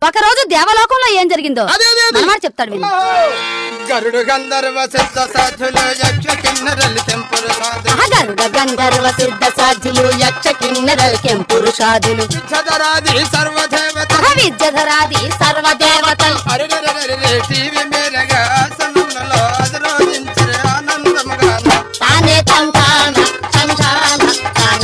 ఒక రోజు దేవలోకంలో ఏం జరిగిందో అదే, అదే, అదే. మనవాడు చెప్తాడు విను గరుడు గంధర్వ సిద్ధ సాధులు యక్ష కిన్నరలు తెంపులు సాధు ఆ గరుడ గంధర్వ సిద్ధ సాధ్యులు యక్ష కిన్నెరల్ కెంపురుషాదులు విచ్చదరాది సర్వదేవత విద్యధరాది సర్వదేవతలు అరెరెరెరెరె టీవీ మేరగా ఆసనములలో అధిరోహించే ఆనందముగా తానే తంతాన తంతాన తన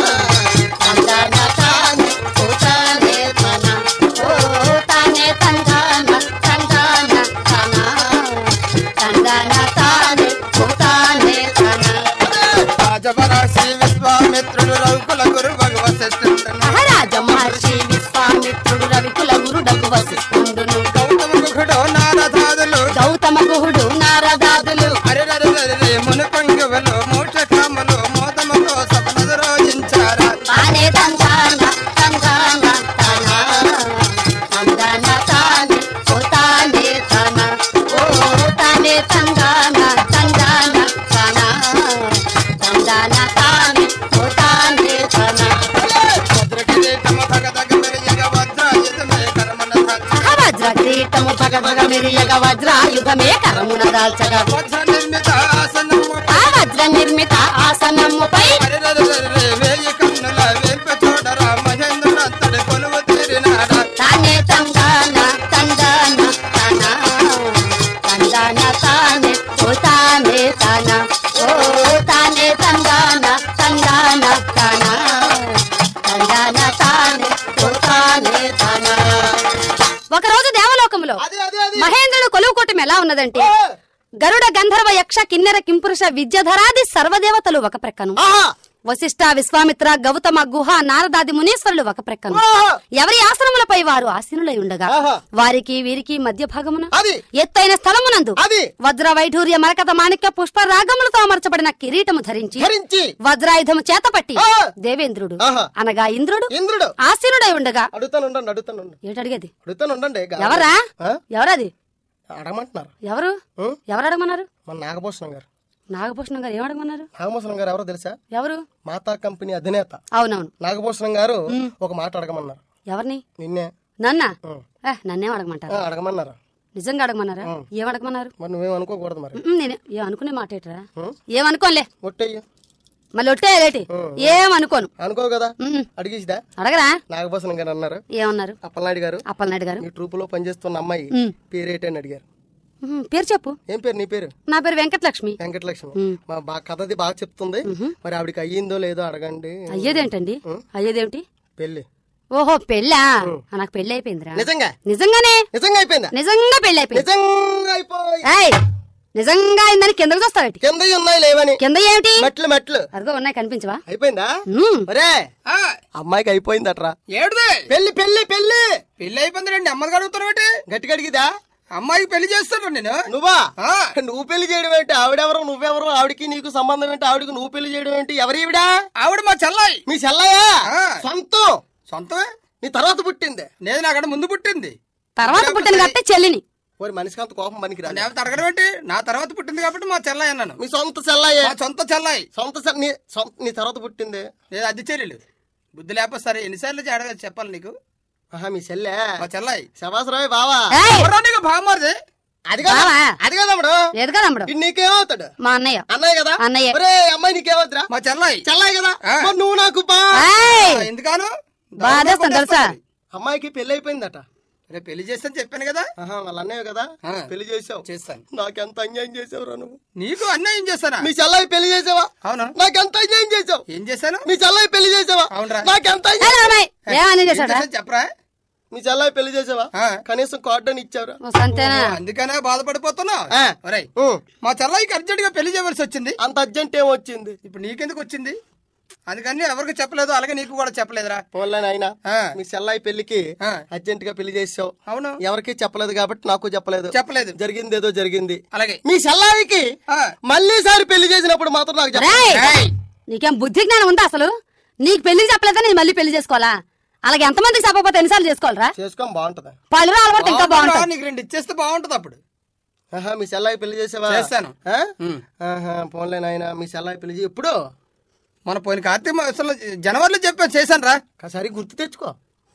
తంతాన తానే ఓ తానే తన ఓ తానే తంతాన తంతాన తన తంతాన తానే ఓ తానే తన రాజవరాశి విశ్వామిత్రుడు రఘుకుల గురు భగవశిష్ఠుడు మహారాజ మహర్షి విశ్వామిత్రుడు రవికుల గురుడకు వసిష్ఠుండును గౌతమ గుహుడు నారదాదులు గౌతమ గుహుడు నారదాదులు అరెరెరెరెరె మునుపంగువలు మోక్షకాములు మోదముతో సపనదరోజించారా తానే తంతాన తంతాన తన తంతాన తానే ఓ తానే తన ఓ తానే తంతాన తంతాన తన తంతాన తానే ఓ తానే తన భద్రకిరీటమ తగదగ మెరియగ వజ్రాయుధమే కరమన ధాల్చి. వజ్ర క్రీటము భగభగ మెరియగ వజ్రాయుధమే కరమున దాల్చగా వజ్ర నిర్మిత ఆసనము ఆ వజ్ర నిర్మిత ఆసనముపై అరెరెరెరెరె వేయి కన్నుల వేంప చూడరా మహేంద్రుడంతటి కొలువు తీరినాడా తానే తందాన తందాన తన తందాన తానే ఓ తానే తన ఓ తానే తందాన తందాన తన తందాన తానే ఓ తానే తన ఒకరోజు దేవలోకంలో అది అది అది మహేంద్రుడు కొలువు కూటమి ఎలా ఉన్నదంటే ఆ! గరుడ గంధర్వ యక్ష కిన్నెర కింపురుష విద్యధరాది సర్వదేవతలు ఒక ప్రక్కను ఆహా! వశిష్ఠ విశ్వామిత్ర గౌతమ గుహ నారదాది మునీశ్వరులు ఒక ప్రక్కను ఆహా! ఎవరి ఆశ్రములపై వారు ఆసీనులై ఉండగా ఆహా! వారికి వీరికి మధ్య భాగమున అది ఎత్తైన స్థలమునందు అది వజ్ర వైఢూర్య మరకత మాణిక్య పుష్ప రాగములతో అమర్చబడిన కిరీటము ధరించి ధరించి వజ్రాయుధము చేతపట్టి ఆ! దేవేంద్రుడు ఆహా! అనగా ఇంద్రుడు ఇంద్రుడు ఆసీనుడై ఉండగా అడుగుతాను ఉండండి అడుగుతాను ఉండండి ఏటడిగేది అడుగుతాను ఉండండి గా- ఎవరా ఆ? ఎవరది అడగమంటున్నారు ఎవరు ఉం? ఎవరు అడగమన్నారు మన నాగభూషణం గారు నాగభూషణం గారు ఏమడగమన్నారు నాగభూషణం గారు ఎవరో తెలుసా ఎవరు మాతా కంపెనీ అధినేత అవునవును నాగభూషణం గారు ఒక మాట అడగమన్నారు ఎవరిని నిన్నే నన్నా ఉం. ఏ, నన్నేం అడగమంటారు ఆ, అడగమన్నారు నిజంగా అడగమన్నారా ఏం అడగమన్నారు మరి నువ్వేం అనుకోకూడదు మరి ఉమ్, నేను ఏం అనుకునే మాట ఏంట్రా ఉం? ఏమనుకోనులే ఒట్టయ్య మళ్ళీ ఒట్టే లేటి ఏం అనుకోను అనుకో కదా ఉమ్, అడిగేసిదా అడగరా నాగభూషణం గారు అన్నారు ఏమన్నారు అప్పలనాయుడు గారు అప్పలనాయుడు గారు మీ ట్రూపులో పనిచేస్తున్న అమ్మాయి ఉమ్, పేరేటని అడిగారు ఉమ్, పేరు చెప్పు ఏం పేరు నీ పేరు నా పేరు వెంకటలక్ష్మి వెంకటలక్ష్మి ఉమ్. మా బా కథది బాగా చెప్తుంది మరి ఆవిడకి అయ్యిందో లేదో అడగండి అయ్యేదేంటండి అయ్యేదేంటి పెళ్లి ఓహో పెళ్ళా ఆ, నాకు పెళ్ళి అయిపోయిందిరా నిజంగా నిజంగానే నిజంగా అయిపోయిందా నిజంగా పెళ్ళి అయిపోయింది నిజంగా అయిపోయి ఏయ్ నిజంగా అయిందని కిందకు చూస్తావేటి కింద ఉన్నాయి లేవని కింద ఏమిటి మెట్లు మెట్లు అదిగో ఉన్నాయి కనిపించవా అయిపోయిందా ఉమ్, ఒరే అమ్మాయికి అయిపోయిందట్రా ఏడుదే పెళ్లి పెళ్లి పెళ్లి పెళ్లి అయిపోయిందండి అమ్మది అడుగుతారు ఏంటి గట్టి గడిగిదా అమ్మాయికి పెళ్లి చేస్తాను నేను నువ్వా ఆ. నువ్వు పెళ్లి చేయడం ఏంటి ఆవిడెవరు నువ్వెవరు ఆవిడకి నీకు సంబంధం ఏంటి ఆవిడకి నువ్వు పెళ్లి చేయడం ఏంటి ఎవరీవిడా ఆవిడ మా చెల్లాయి మీ చెల్లయ్యా ఆ. సొంతం సొంతమే నీ తర్వాత పుట్టింది నేను నాకడ ముందు పుట్టింది తర్వాత పుట్టిన కట్టే చెల్లిని మరి మనిషికి అంత కోపం పనికిరా నేను తరగడం ఏంటి నా తర్వాత పుట్టింది కాబట్టి మా చెల్లాయి అన్నాను మీ సొంత చెల్లయ్యే మా సొంత చెల్లాయి సొంత చె- నీ సొంత నీ తర్వాత పుట్టింది నేను అద్దె చర్యలు బుద్ధి లేకపోతే సరే ఎన్నిసార్లు చేయడం చెప్పాలి నీకు ఆహా మీ చెల్లె మా చెల్లాయి శబాసరావు బావా ఏయ్, ఎవరో నీకు బామ్మది అది కదా బావా. అది కదా తమ్ముడు లేదు కదా అమ్ముడు ఇది నీకేమవుతాడు మా అన్నయ్య అన్నయ్య కదా అన్నయ్య. ఒరే అమ్మాయి నీకేమవుతురా మా చెల్లాయి చెల్లాయి కదా ఆ. మరి నువ్వు నాకు బా ఏయ్, ఎందుకాను బాధేస్తాను తెలుసా అమ్మాయికి పెళ్లి అయిపోయిందట రేపు పెళ్లి చేస్తాను చెప్పాను కదా ఆహా వాళ్ళ అన్నయ్య కదా ఆ. పెళ్లి చేసావు చేస్తాను నాకెంత అన్యాయం చేసావురా నువ్వు నీకు అన్యాయం చేస్తానా మీ చెల్లాయి పెళ్లి చేసావా అవునా నాకెంత అన్యాయం చేసావు ఏం చేశాను మీ చెల్లాయి పెళ్లి చేసావా అవునరా. నాకెంత ఏ, అన్యాయం నాన్నమ్మాయి, ఏమని ఏం చేశాడా చేశాను చెప్పరా మీ చెల్లాయి పెళ్లి చేసావా ఆ. కనీసం కార్డు అని ఇచ్చావురా ఓ, సంతేనా అందుకనే బాధపడిపోతున్నావు ఆ. ఒరేయ్ ఉం. మా చెల్లాయికి అర్జెంట్ గా పెళ్లి చేయవలసి వచ్చింది అంత అర్జెంట్ ఏమొచ్చింది ఇప్పుడు నీకెందుకు వచ్చింది అందుకని ఎవరికి చెప్పలేదు అలాగే నీకు కూడా చెప్పలేదురా పోన్లే నాయన ఆ. మీ చెల్లాయి పెళ్లికి ఆ. అర్జెంట్ గా పెళ్లి చేసావు అవును ఎవరికి చెప్పలేదు కాబట్టి నాకు చెప్పలేదు చెప్పలేదు జరిగింది ఏదో జరిగింది అలాగే మీ చెల్లాయికి ఆ. మళ్ళీసారి పెళ్లి చేసినప్పుడు మాత్రం నాకు చెప్పలేదు రేయ్, ఏయ్, నీకేం బుద్ధి జ్ఞానం ఉందా అసలు నీకు పెళ్లి చెప్పలేదా నేను మళ్ళీ పెళ్లి చేసుకోవాలా అలాగే ఎంతమందికి చెప్పకపోతే ఎన్నిసార్లు చేసుకోవాలరా చేసుకోం బాగుంటది పళ్ళు అలవాటు ఇంకా బాగుంటుందిరా, బాగుంటుంది నీకు రెండు ఇచ్చేస్తే బాగుంటది అప్పుడు ఆహా మీ చెల్లాయి పెళ్లి చేసావా చేస్తాను. ఆ? ఉం. ఆహా పోన్లే నాయన మీ చెల్లాయి పెళ్లి చే- ఎప్పుడు మన పోయిన కార్తీక మాసంలో జనవరిలో చెప్పాను చేశాను రా ఒకసారి గుర్తు తెచ్చుకో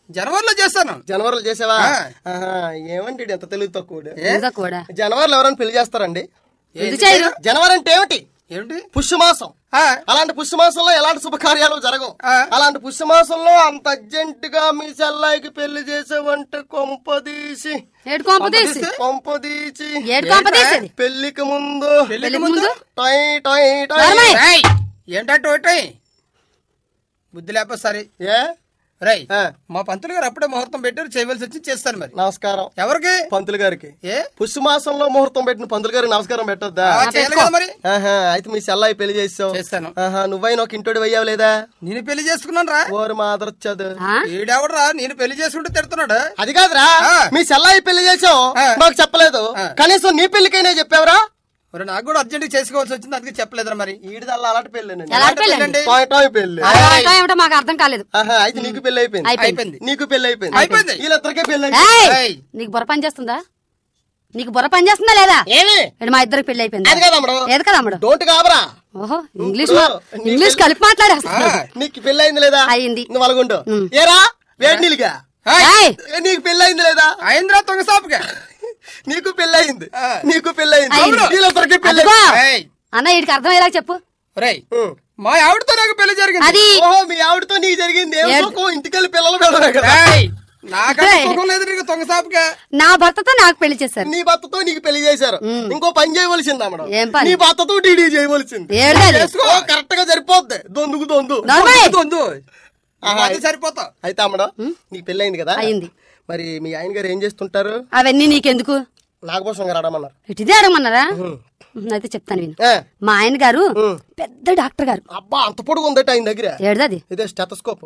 జనవరిలో చేస్తాను జనవరిలో చేసావా ఆ. ఆహా, ఏమండి ఈడు ఎంత తెలివి తక్కువ ఏదో కూడా జనవరిలో ఎవరైనా పెళ్లి చేస్తారండి ఎందుకు చేయరు జనవరి అంటే ఏమిటి ఏమిటి పుష్యమాసం ఆ, అలాంటి పుష్యమాసంలో ఎలాంటి శుభకార్యాలు జరగవు ఆ. అలాంటి పుష్యమాసంలో అంత అర్జెంట్ గా మీ చెల్లాయికి పెళ్లి చేసావంటే కొంపదీసి ఏడు కొంప తీసి కొంపదీసి ఏడు కొంప తీసేది పెళ్లికి ముందు పెళ్లికి ముందు టై టై టై నర్మయ్. రేయ్, ఏంటంటే ఒకటి బుద్ధి లేకపోతే సరే ఏ రై ఆ, మా పంతులు గారు అప్పుడే ముహూర్తం పెట్టారు చేయవలసి వచ్చి చేస్తాను మరి నమస్కారం ఎవరికి పంతులు గారికి ఏ పుష్యమాసంలో ముహూర్తం పెట్టిన పంతులు గారికి నమస్కారం పెట్టొద్దా ఆ, చేయాలి కదా మరి ఆహా, అయితే మీ చెల్లాయి పెళ్లి చేసావు చేస్తాను ఆహా, నువ్వైనా ఒక ఇంటోడి అయ్యావు లేదా నేను పెళ్లి చేసుకున్నాను రా ఓరు మాదరచ్చదు ఆ? ఈడెవడరా నేను పెళ్లి చేసుకుంటే తిడుతున్నాడు అది కాదురా ఆ. మీ చెల్లాయి పెళ్లి చేసావు ఆ. నాకు చెప్పలేదు ఆ. కనీసం నీ పెళ్లికైనా చెప్పావురా మరి నాకు కూడా అర్జెంట్ చేసుకోవాల్సి వచ్చింది అందుకే చెప్పలేదురా మరి ఈడిదల్లా అలాంటి పెళ్ళేనండి ఎలా పెళ్ళండి పెళ్ళండి? టాయ్ టాయ్ పెళ్లి ఆ ఆట ఏమిటో మాకు అర్థం కాలేదు ఆహా, అయితే నీకు పెళ్లి అయిపోయింది అయిపోయింది అయిపోయింది నీకు పెళ్లి అయిపోయింది అయిపోయింది. వీళ్ళిద్దరికే పెళ్లి అయిపోయింది ఏయ్! ఏయ్. నీకు బుర్ర పని చేస్తుందా నీకు బుర్ర పని చేస్తుందా లేదా ఏమి ఇక్కడ మా ఇద్దరికి పెళ్లి అయిపోయింది అది కాదమ్మడు ఏది కదా అమ్ముడు డోంట్ కాబరా ఓహో ఇంగ్లీష్ ఇప్పుడు మా- నీ ఇంగ్లీష్ పెళ్లి- కలిపి మాట్లాడేస్తా నీకు పెళ్లి అయింది లేదా అయింది. నువ్వు అలాగుండు ఉమ్. ఏరా వేడి నీళ్ళుగా ఏయ్! ఏ, నీకు పెళ్లి అయింది లేదా అయిందిరా తొంగ సాపుగా నీకు పెళ్లి అయింది ఆ. నీకు పెళ్లి అయింది అయింది. వీళ్ళిద్దరికి పెళ్లి అదిగో! ఏయ్, అన్న వీడికి అర్థమయ్యేలా చెప్పు రేయ్ ఉమ్. మా ఆవిడతో నాకు పెళ్లి జరిగింది అది ఓహో మీ ఆవిడతో నీకు జరిగింది ఏం ఏడ్- సుఖం ఇంటికెళ్ళి పిల్లలు పెడమే కదా రేయ్, నాకంటే ఏయ్. సుఖం లేదు నీకు తొంగ సాపుగా నా భర్తతో నాకు పెళ్లి చేశారు నీ భర్తతో నీకు పెళ్లి చేశారు ఇంకో పని చేయవలసింది అమ్మడం ఏం పని? నీ భర్తతో డీడీ చేయవలసింది ఏడది చేసుకో కరెక్ట్ గా సరిపోద్ది దొందుకు దొందు నర్మయ్! దొందు ఆహా. అది సరిపోతా అయితే అమ్మడం నీకు పెళ్లి అయింది కదా అయింది. మరి మీ ఆయన గారు ఏం చేస్తుంటారు అవన్నీ నీకెందుకు నాగభూషణం గారు అడమన్నారు ఇటుదే అడగమన్నారా అయితే చెప్తాను విను ఏ, మా ఆయన గారు ఉమ్. పెద్ద డాక్టర్ గారు అబ్బా అంత పొడుగు ఉందట ఆయన దగ్గర ఏడదది ఇదే స్టెతస్కోప్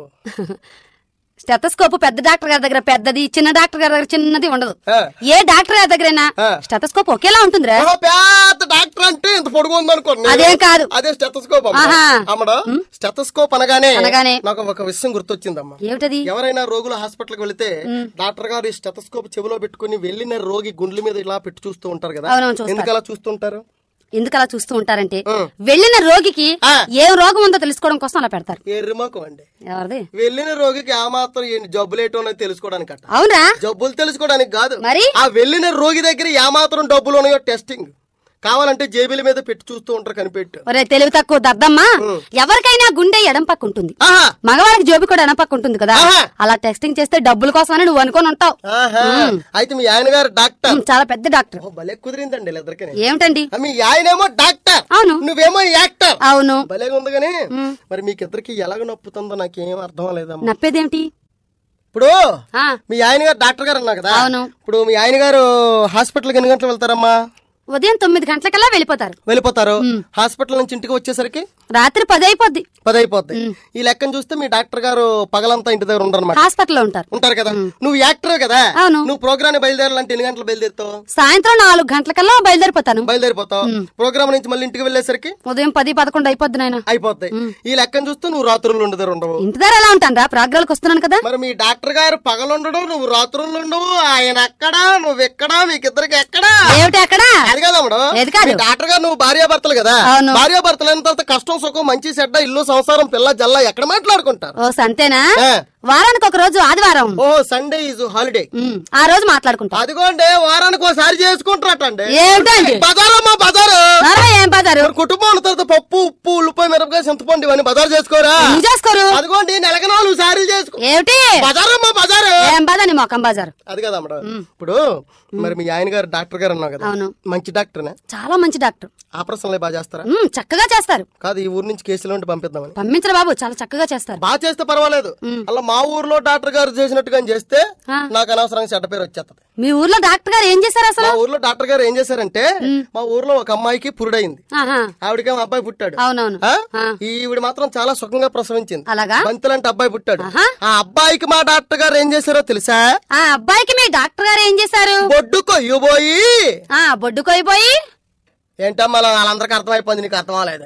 స్టెతస్కోప్ పెద్ద డాక్టర్ గారి దగ్గర పెద్దది చిన్న డాక్టర్ గారి దగ్గర చిన్నది ఉండదు ఆ. ఏ డాక్టర్ గారి దగ్గరైనా ఆ. స్టెతస్కోప్ ఒకేలా ఉంటుందిరా ఓహో, పెద్ద డాక్టర్ అంటే ఇంత పొడుగు ఉంది అనుకోండి అదేం కాదు. అదే స్టెతస్కోప్ ఆహా. అమ్మడు స్టెతస్కోప్ అనగానే అనగానే. నాకు ఒక విషయం గుర్తొచ్చిందమ్మా ఏమిటది ఎవరైనా రోగులు హాస్పిటల్కి వెళితే డాక్టర్ గారు ఈ స్టెతస్కోప్ చెవిలో పెట్టుకుని వెళ్ళిన రోగి గుండెల మీద ఇలా పెట్టి చూస్తూ ఉంటారు కదా అవునవును, చూస్తారు. ఎందుకు అలా చూస్తుంటారు ఎందుకు అలా చూస్తూ ఉంటారంటే ఉం. వెళ్ళిన రోగికి ఆ. ఏం రోగం ఉందో తెలుసుకోవడం కోసం అలా పెడతారు ఎర్రిమోకం అండి ఎవరిది వెళ్ళిన రోగికి ఆ మాత్రం ఏంటి జబ్బులేటో అనేది తెలుసుకోవడానికి అట్ట అవునా జబ్బులు తెలుసుకోవడానికి కాదు మరి? ఆ వెళ్ళిన రోగి దగ్గర ఏ మాత్రం డబ్బులు ఉన్నాయో టెస్టింగ్ కావాలంటే జేబుల మీద పెట్టి చూస్తూ ఉంటారు కనిపెట్టు ఒరే తెలివి తక్కువ దద్దమ్మా ఎవరికైనా గుండె ఎడం పక్క ఉంటుంది ఆహా మగవాడికి జోబి కూడా ఎడం పక్క ఉంటుంది కదా ఆహా. అలా టెస్టింగ్ చేస్తే డబ్బుల కోసమని నువ్వు అనుకొని ఉంటావు ఆహా అయితే మీ ఆయన గారు డాక్టర్ ఉం, చాలా పెద్ద డాక్టర్ ఓ, భలే కుదిరిందండి వీళ్ళిద్దరికి ఏమిటండి మీ ఆయనేమో డాక్టర్ అవును నువ్వేమో యాక్టర్ అవును భలేగా ఉంది కానీ మరి మీకు ఇద్దరికి ఎలాగ నొప్పుతుందో నాకేం అర్థం లేదమ్మా నప్పేదేమిటి ఇప్పుడు ఆ మీ ఆయన గారు డాక్టర్ గారు అన్నా కదా అవును. ఇప్పుడు మీ ఆయన గారు హాస్పిటల్కి ఎన్ని గంటలు వెళ్తారమ్మా ఉదయం తొమ్మిది గంటలకల్లా వెళ్ళిపోతారు వెళ్ళిపోతారు హాస్పిటల్ నుంచి ఇంటికి వచ్చేసరికి రాత్రి పది అయిపోద్ది పది అయిపోద్ది ఈ లెక్కను చూస్తే మీ డాక్టర్ గారు పగలంతా ఇంటి దగ్గర ఉండరన్నమాట హాస్పిటల్లో ఉంటారు ఉంటారు కదా నువ్వు యాక్టర్ కదా అవును. నువ్వు ప్రోగ్రామ్ బయలుదేరాలంటే ఎన్ని గంటలు బయలుదేరుతావు సాయంత్రం నాలుగు గంటలకల్లా బయలుదేరిపోతాను బయలుదేరిపోతావు ప్రోగ్రామ్ నుంచి మళ్ళీ ఇంటికి వెళ్ళేసరికి ఉదయం పది పదకొండు అయిపోద్ది నాయన అయిపోతాయి ఈ లెక్కను చూస్తే నువ్వు రాత్రులు ఉండదు ఉండవు ఇంటి దగ్గర ఎలా ఉంటాను రా ప్రాగ్రాలకు వస్తున్నాను కదా మరి మీ డాక్టర్ గారు పగలుండడు నువ్వు రాత్రులు ఉండవు ఆయన ఎక్కడా నువ్వు ఎక్కడా మీకిద్దరికి ఎక్కడా ఏమిటి అక్కడ అది కాదమ్మడు ఏది కాదు? మీ డాక్టర్ గారు నువ్వు భార్యాభర్తలు కదా అవును. భార్యాభర్తలు అయిన తర్వాత కష్టం సుఖం మంచి చెడ్డ ఇల్లు సంసారం పిల్ల జల్ల ఎక్కడ మాట్లాడుకుంటారు ఓ సంతేనా ఆ. వారానికి ఒక రోజు ఆదివారం ఓ సండే ఈజ్ హాలిడే ఉమ్, ఆ రోజు మాట్లాడుకుంటాం అదిగోండి వారానికి ఒకసారి చేసుకుంటారటండి ఏమిటండి బజారమ్మా బజారు నారా ఏం పదారు మరి కుటుంబం ఉన్న తర్వాత పప్పు ఉప్పు ఉల్లిపాయ మిరపకాయ చింతపండు ఇవన్నీ బజారు చేసుకోరా నువ్వు చేసుకోరు అదిగోండి నెలకి నాలుగు సార్లు చేసుకో ఏమిటి బజారమ్మా బజారు ఏం పదా నీ మొఖం బజారు అది కదా అమ్మడు ఇప్పుడు మరి మీ ఆయన గారు డాక్టర్ గారు అన్నావు కదా అవును. మంచి డాక్టర్నే చాలా మంచి డాక్టర్ ఆపరేషన్లు బాగా చేస్తారా ఉమ్, చక్కగా చేస్తారు కాదు ఈ ఊరు నుంచి కేసులు ఉంటే పంపిద్దామని పంపించరు బాబు చాలా చక్కగా చేస్తారు బాగా చేస్తే పర్వాలేదు అలా మా ఊర్లో డాక్టర్ గారు చేసినట్టుగా చేస్తే ఆ. నాకు అనవసరంగా చెడ్డ పేరు వచ్చేస్తుంది మీ ఊర్లో డాక్టర్ గారు ఏం చేశారు అసలు మా ఊర్లో డాక్టర్ గారు ఏం చేశారంటే మా ఊర్లో ఒక అమ్మాయికి పురుడైంది ఆహా ఆవిడకేమో అబ్బాయి పుట్టాడు అవునవును ఆ? ఆ. ఈవిడ మాత్రం చాలా సుఖంగా ప్రసవించింది అలాగా బంతులంటే అబ్బాయి పుట్టాడు ఆహా. ఆ అబ్బాయికి మా డాక్టర్ గారు ఏం చేశారో తెలుసా ఆ అబ్బాయికి మీ డాక్టర్ గారు ఏం చేశారు బొడ్డు కొయ్యబోయి ఆ బొడ్డు కొయ్యిపోయి ఏంటమ్మా అలా వాళ్ళందరికీ అర్థమైపోయింది నీకు అర్థం అవ్వలేదు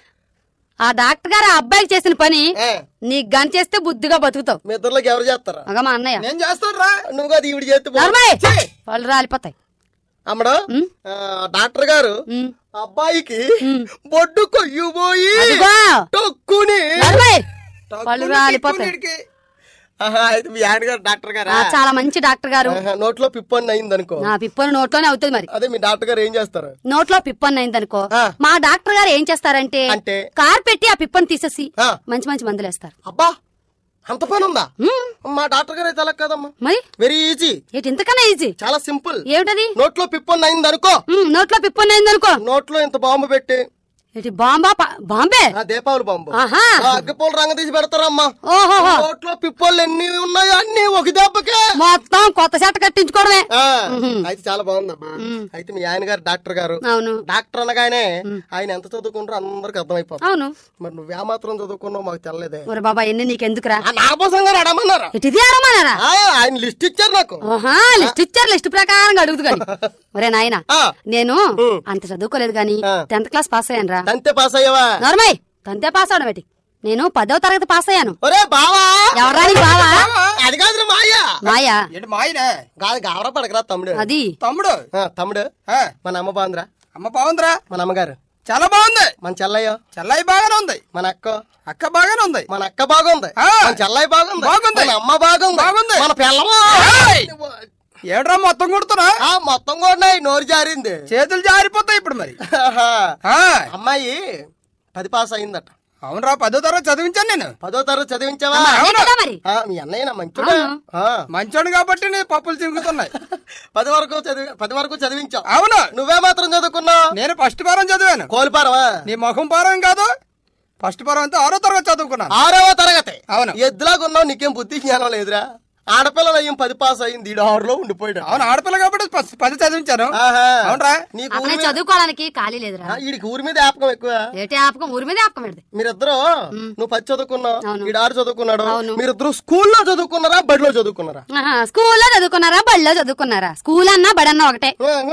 ఆ డాక్టర్ గారు ఆ అబ్బాయికి చేసిన పని ఏ, నీకు గన్ చేస్తే బుద్ధిగా బతుకుతావు మీ ఇద్దరులోకి ఎవరు చేస్తారా మగ మా అన్నయ్య నేను చేస్తాను రా నువ్వు కాదు ఈవిడ చేస్తే పో. నర్మయ్ ఛీ! వాళ్ళు రాలిపోతాయి అమ్మడు ఆ, డాక్టర్ గారు ఉమ్. అబ్బాయికి బొడ్డు కొయ్యబోయి అదిగో టొక్కుని నర్మయ్ వాళ్ళు తక్కువ రాలిపోతాయి వీడికి. ఆహా, అయితే మీ ఆయన గారు డాక్టర్ గారా ఆ, చాలా మంచి డాక్టర్ గారు ఆహా, నోట్లో పిప్పని అయింది అనుకో నా పిప్పని నోట్లోనే అవుతుంది మరి అదే మీ డాక్టర్ గారు ఏం చేస్తారు నోట్లో పిప్పని అయిందనుకో ఆ. మా డాక్టర్ గారు ఏం చేస్తారంటే అంటే? కార్ పెట్టి ఆ పిప్పని తీసేసి ఆ. మంచి మంచి మందులు వేస్తారు అబ్బా అంత పని ఉందా హ్మ్, మా డాక్టర్ గారు అయితే అలా కదమ్మా మరి వెరీ ఈజీ ఏంటి ఇంతకన్నా ఈజీ చాలా సింపుల్ ఏమిటది నోట్లో పిప్పని అయింది అనుకో హ్మ్, నోట్లో పిప్పని అయిందనుకో నోట్లో ఇంత బాంబు పెట్టి ఏంటి బాంబా ప- బాంబే ఆ దీపావళి బాంబు ఆహా ఆ అగ్గిపూల రంగ తీసి పెడతారమ్మా ఓహోహో నోట్లో పిప్పలు ఎన్ని ఉన్నాయో అన్ని ఒక దెబ్బకే మొత్తం కొత్త చెట్ట కట్టించుకోవడమే ఆ, అయితే చాలా బాగుందమ్మా అయితే మీ ఆయన గారు డాక్టర్ గారు అవును డాక్టర్ అనగానే ఆయన ఎంత చదువుకుంటారో అందరికి అర్థమైపోతుంది అవును మరి నువ్వు ఏ మాత్రం చదువుకున్నావు మాకు తెల్లలేదే ఒరే బాబా ఎన్ని నీకెందుకురా ఆ నాగభూషణ్ గారు అడమన్నారు ఇటుది ఆరమానారా ఆ, ఆయన లిస్ట్ ఇచ్చారు నాకు ఓహా లిస్ట్ ఇచ్చారు లిస్ట్ ప్రకారం అడుగుతు గాని ఒరే నాయన ఆ. నేను ఉమ్. అంత చదువుకోలేదు గాని ఆ. టెన్త్ క్లాస్ పాస్ అయ్యాను రా అంతే పాస్ అయ్యావా నోర్మయ్ టెన్తే పాస్ అవడం ఏంటి నేను పదవ తరగతి పాస్ అయ్యాను ఒరే బావా ఎవరా నీ బావా అది కాదు మాయ మాయా ఏంటి మా ఆయన కాదు గావరా పడకరా తమ్ముడు అది తమ్ముడు ఆ, తమ్ముడు ఆ, మన అమ్మ బాగుందిరా అమ్మ బాగుందిరా మన అమ్మగారు చాలా బాగుంది మన చెల్లయ్య చెల్లయ్య బాగానే ఉంది మన అక్క అక్క బాగానే ఉంది మన అక్క బాగుంది ఆ. మన చెల్లయ్య బాగుంది బాగుంది. మన అమ్మ బాగుంది బాగుంది. మన పిల్లమా ఏయ్! ఏడ్రా మొత్తం కొడుతున్నా ఆ, మొత్తం కూడా నోరు జారింది చేతులు జారిపోతాయి ఇప్పుడు మరి ఆహా. ఆ, అమ్మాయి పది పాస్ అయిందట అవునరా పదో తరగతి చదివించాను నేను పదో తరగతి చదివించావా అదే కదా మరి ఆ, మీ అన్నయ్య మంచుడా అవును. ఆ. మంచోడు కాబట్టి నీ పప్పులు చిరుగుతున్నాయి పది వరకు చదివి పది వరకు చదివించావు అవును నువ్వే మాత్రం చదువుకున్నావు నేను ఫస్ట్ పారం చదివాను కోల్పారవా నీ ముఖం పారం కాదు ఫస్ట్ పారం అంతా ఆరో తరగతి చదువుకున్నాను ఆరవ తరగతి అవును. ఎద్దులాగున్నావు నీకేం బుద్ధి జ్ఞానం లేదురా ఆడపిల్లలు అయ్యం పది పాస్ అయింది ఈడు ఆరులో ఉండిపోయాడు అవును ఆడపిల్ల కాబట్టి ప- పది చదివించాను ఆహా. అవునరా నీకు అతనే ఊరి మీద- చదువుకోవడానికి ఖాళీ లేదురా ఆ, ఈడికి ఊరి మీద జ్ఞాపకం ఎక్కువ ఏటి ఆపకం ఊరి మీద ఆపకం పెడితే మీరిద్దరు నువ్వు పది చదువుకున్నావు అవును. ఈడు ఆరు చదువుకున్నాడు అవును. మీరిద్దరు స్కూల్లో చదువుకున్నారా బడిలో చదువుకున్నారా ఆహా, స్కూల్లో చదువుకున్నారా బడిలో చదువుకున్నారా స్కూల్ అన్నా బడి అన్నా ఒకటే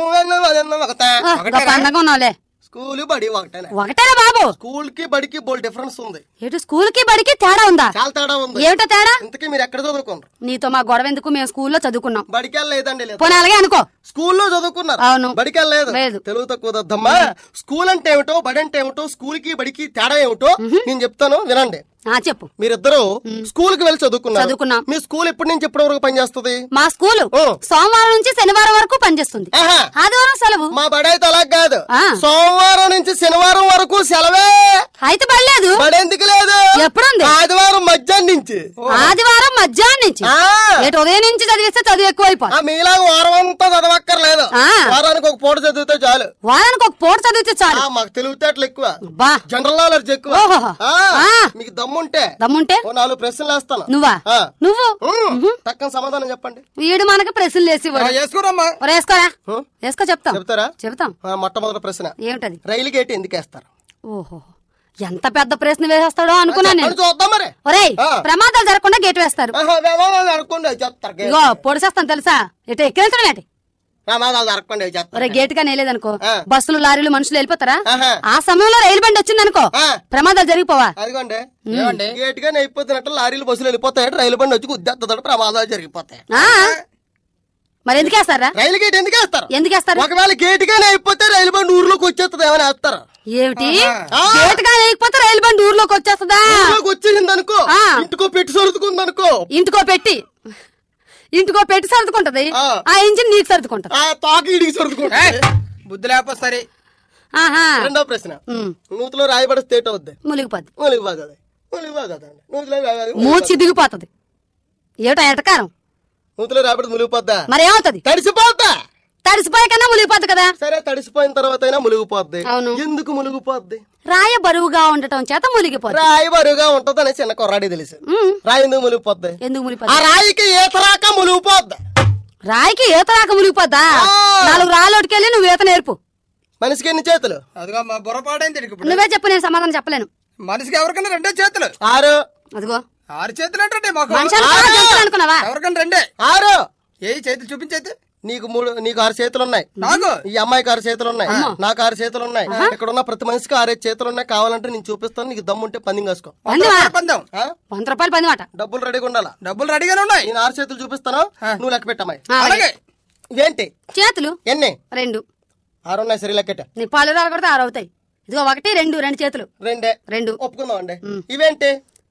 ఒకటే ఆ, గొప్ప అందంగా ఉన్నావులే స్కూల్ బడి ఒకటేనే ఒకటేనా బాబు స్కూల్ కి బడికి బోల్ డిఫరెన్స్ ఉంది ఏటు స్కూల్ కి బడికి తేడా ఉందా చాలా తేడా ఉంది ఏమిటో తేడా ఇంతకీ మీరు ఎక్కడ చదువుకున్నారు నీతో మా గొడవ ఎందుకు మేము స్కూల్లో చదువుకున్నాం బడికి వెళ్ళలేదండి లేదు పోనీ అలాగే అనుకో స్కూల్లో చదువుకున్నారు అవును. బడికి వెళ్ళలేదు లేదు. తెలుగు తక్కువ దద్దమ్మా స్కూల్ అంటే ఏమిటో బడి అంటే ఏమిటో స్కూల్ కి బడికి తేడా ఏమిటో నేను చెప్తాను వినండి ఆ చెప్పు మీరిద్దరు స్కూల్ కి వెళ్ళి చదువుకున్నారు చదువుకున్నాం. మీ స్కూల్ ఎప్పటి నుంచి ఎప్పటి వరకు పనిచేస్తుంది మా స్కూలు ఓ. సోమవారం నుంచి శనివారం వరకు పనిచేస్తుంది ఆహా. ఆదివారం సెలవు మా బడి అయితే అలా కాదు ఆ. సోమవారం నుంచి శనివారం వరకు సెలవే అయితే పడలేదు బడి ఎందుకు లేదు ఎప్పుడుంది ఆదివారం మధ్యాహ్నం నుంచి ఆదివారం మధ్యాహ్నం నుంచి ఆ. ఏటు ఉదయం నుంచి చదివిస్తే చదువు ఎక్కువైపోతుంది ఆ మీలా వారం అంతా చదవక్కర్లేదు ఆ. వారానికి ఒక పూట చదివితే చాలు వారానికి ఒక పూట చదివితే చాలు ఆ, మాకు తెలివితేటలు ఎక్కువ బా జనరల్ నాలెడ్జ్ ఎక్కువ ఓహోహో. ఆ, ఆ. మీకు దమ్ముంటే దమ్ముంటే ఓ నాలుగు ప్రశ్నలు వేస్తాను నువ్వా ఆ. నువ్వు ఉమ్, తక్కన సమాధానం చెప్పండి వీడు మనకి ప్రశ్నలు వేసి ఆ, వేసుకోరమ్మా ఒరే వేసుకోరా ఉమ్, వేసుకో చెప్తాం చెప్తారా చెప్తాం ఆ, మొట్టమొదటి ప్రశ్న ఏమిటది రైలు గేట్ ఎందుకు వేస్తారు ఓహో ఎంత పెద్ద ప్రశ్న వేసేస్తాడో అనుకున్నాను నేను చెప్పండి చూద్దాం మరి ఒరేయ్ ఆ. ప్రమాదాలు జరగకుండా గేట్ వేస్తారు ఆహా, వేమాలు అనుకోండి చెప్తారు గేట్. ఇగో పొడిసేస్తాను తెలుసా ఇటు ఎక్కెళ్తాడు ఏంటి ప్రమాదాలు జరగకుండా చెప్తారు ఒరే గేట్ గా నేలేదనుకో ఆ. బస్సులు లారీలు మనుషులు వెళ్ళిపోతారా ఆహా. ఆ సమయంలో రైలు బండి వచ్చిందనుకో ఆ. ప్రమాదాలు జరిగిపోవా అదిగోండి ఏమండి గేట్ గా అయిపోతున్నట్టు లారీలు బస్సులు వెళ్ళిపోతాయి రైలు బండి వచ్చి గుద్దేస్తుంది ప్రమాదాలు జరిగిపోతాయి ఆ? మరి ఎందుకు వేస్తారా రైలు గేట్ ఎందుకు వేస్తారు ఎందుకు వేస్తారు ఒకవేళ గేట్ గానే అయిపోతే రైలు బండి ఊర్లోకి వచ్చేస్తుంది ఏమైనా వేస్తారు ఏమిటి ఆ. గేట్ గా లేకపోతే రైలు బండి ఊర్లోకి వచ్చేస్తుందా ఊర్లోకి వచ్చేసింది అనుకో ఆ. ఇంటికో పెట్టి సరుదుకుంది అనుకో ఇంటికో పెట్టి ఇంటికో పెట్టి సర్దుకుంటది ఆ. ఆ ఇంజిన్ నీకు సర్దుకుంటది ఆ తాకి ఇడికి సరుదుకుంటా ఏయ్, బుద్ధి లేకపోతే సరే ఆహా రెండో ప్రశ్న ఉమ్, నూతిలో రాయబడి స్టేట్ అవుద్ది మునిగిపోద్ది మూలికి బాగదు మూలికి బాగదు నూతిలో రాయబడి- మూచి దిగిపోతది ఏమిటో ఎటకారం నూతిలో రాయబడి ములిగిపోద్దా మరి ఏమవుతది తడిసిపోద్దా తడిసిపోయే కన్నా మునిగిపోద్ది కదా సరే తడిసిపోయిన తర్వాత అయినా ములిగిపోద్ది అవును. ఎందుకు ములిగిపోద్ది రాయ బరువుగా ఉండటం చేత మునిగిపోద్ది రాయి బరువుగా ఉంటదని చిన్న కొర్రాడి తెలుసు ఉమ్, రాయి ఎందుకు ములిగిపోద్ది ఎందుకు ఆ మునిగిపోద్ది రాయికి ఈత రాక ములిగిపోద్ది రాయికి ఈత రాక మునిగిపోద్దా ఆ. నాలుగు రాళ్ళోటికెళ్ళి నువ్వు ఈత నేర్పు మనిషికి ఎన్ని చేతులు అదిగో మా బుర్రపాడైంది దీనికి ఇప్పుడు నువ్వే చెప్పు నేను సమాధానం చెప్పలేను మనిషికి ఎవరికైనా రెండే చేతులు ఆరు అదిగో ఆరు చేతులు ఏంటంటే మాకు మనిషి అనుకున్నావా, జంతువు అనుకున్నావా ఎవరికైనా రెండే ఆరు ఏ చేతులు చూపించైతే నీకు మూడు నీకు ఆరు చేతులు ఉన్నాయి నాకు ఈ అమ్మాయికి ఆరు చేతులు ఉన్నాయి నాకు ఆరు చేతులు ఉన్నాయి ఇక్కడ ఉన్న ప్రతి మనిషికి ఆరేడు చేతులు ఉన్నాయి కావాలంటే నేను చూపిస్తాను నీకు దమ్ముంటే పందెం కాసుకో పందివా పందెం ఆ? వంద రూపాయలు పంది మాట డబ్బులు రెడీగా ఉండాలా డబ్బులు రెడీగానే ఉన్నాయి నేను ఆరు చేతులు చూపిస్తాను నువ్వు లెక్క పెట్టమ్మాయి అలాగే ఇవేంటి చేతులు ఎన్ని రెండు ఆరు ఉన్నాయి సరే లెక్కట నీ పాలు రాలు కొడితే ఆరు అవుతాయి ఇదిగో ఒకటి రెండు రెండు చేతులు రెండే రెండు ఒప్పుకుందాం అండి ఇవేంటి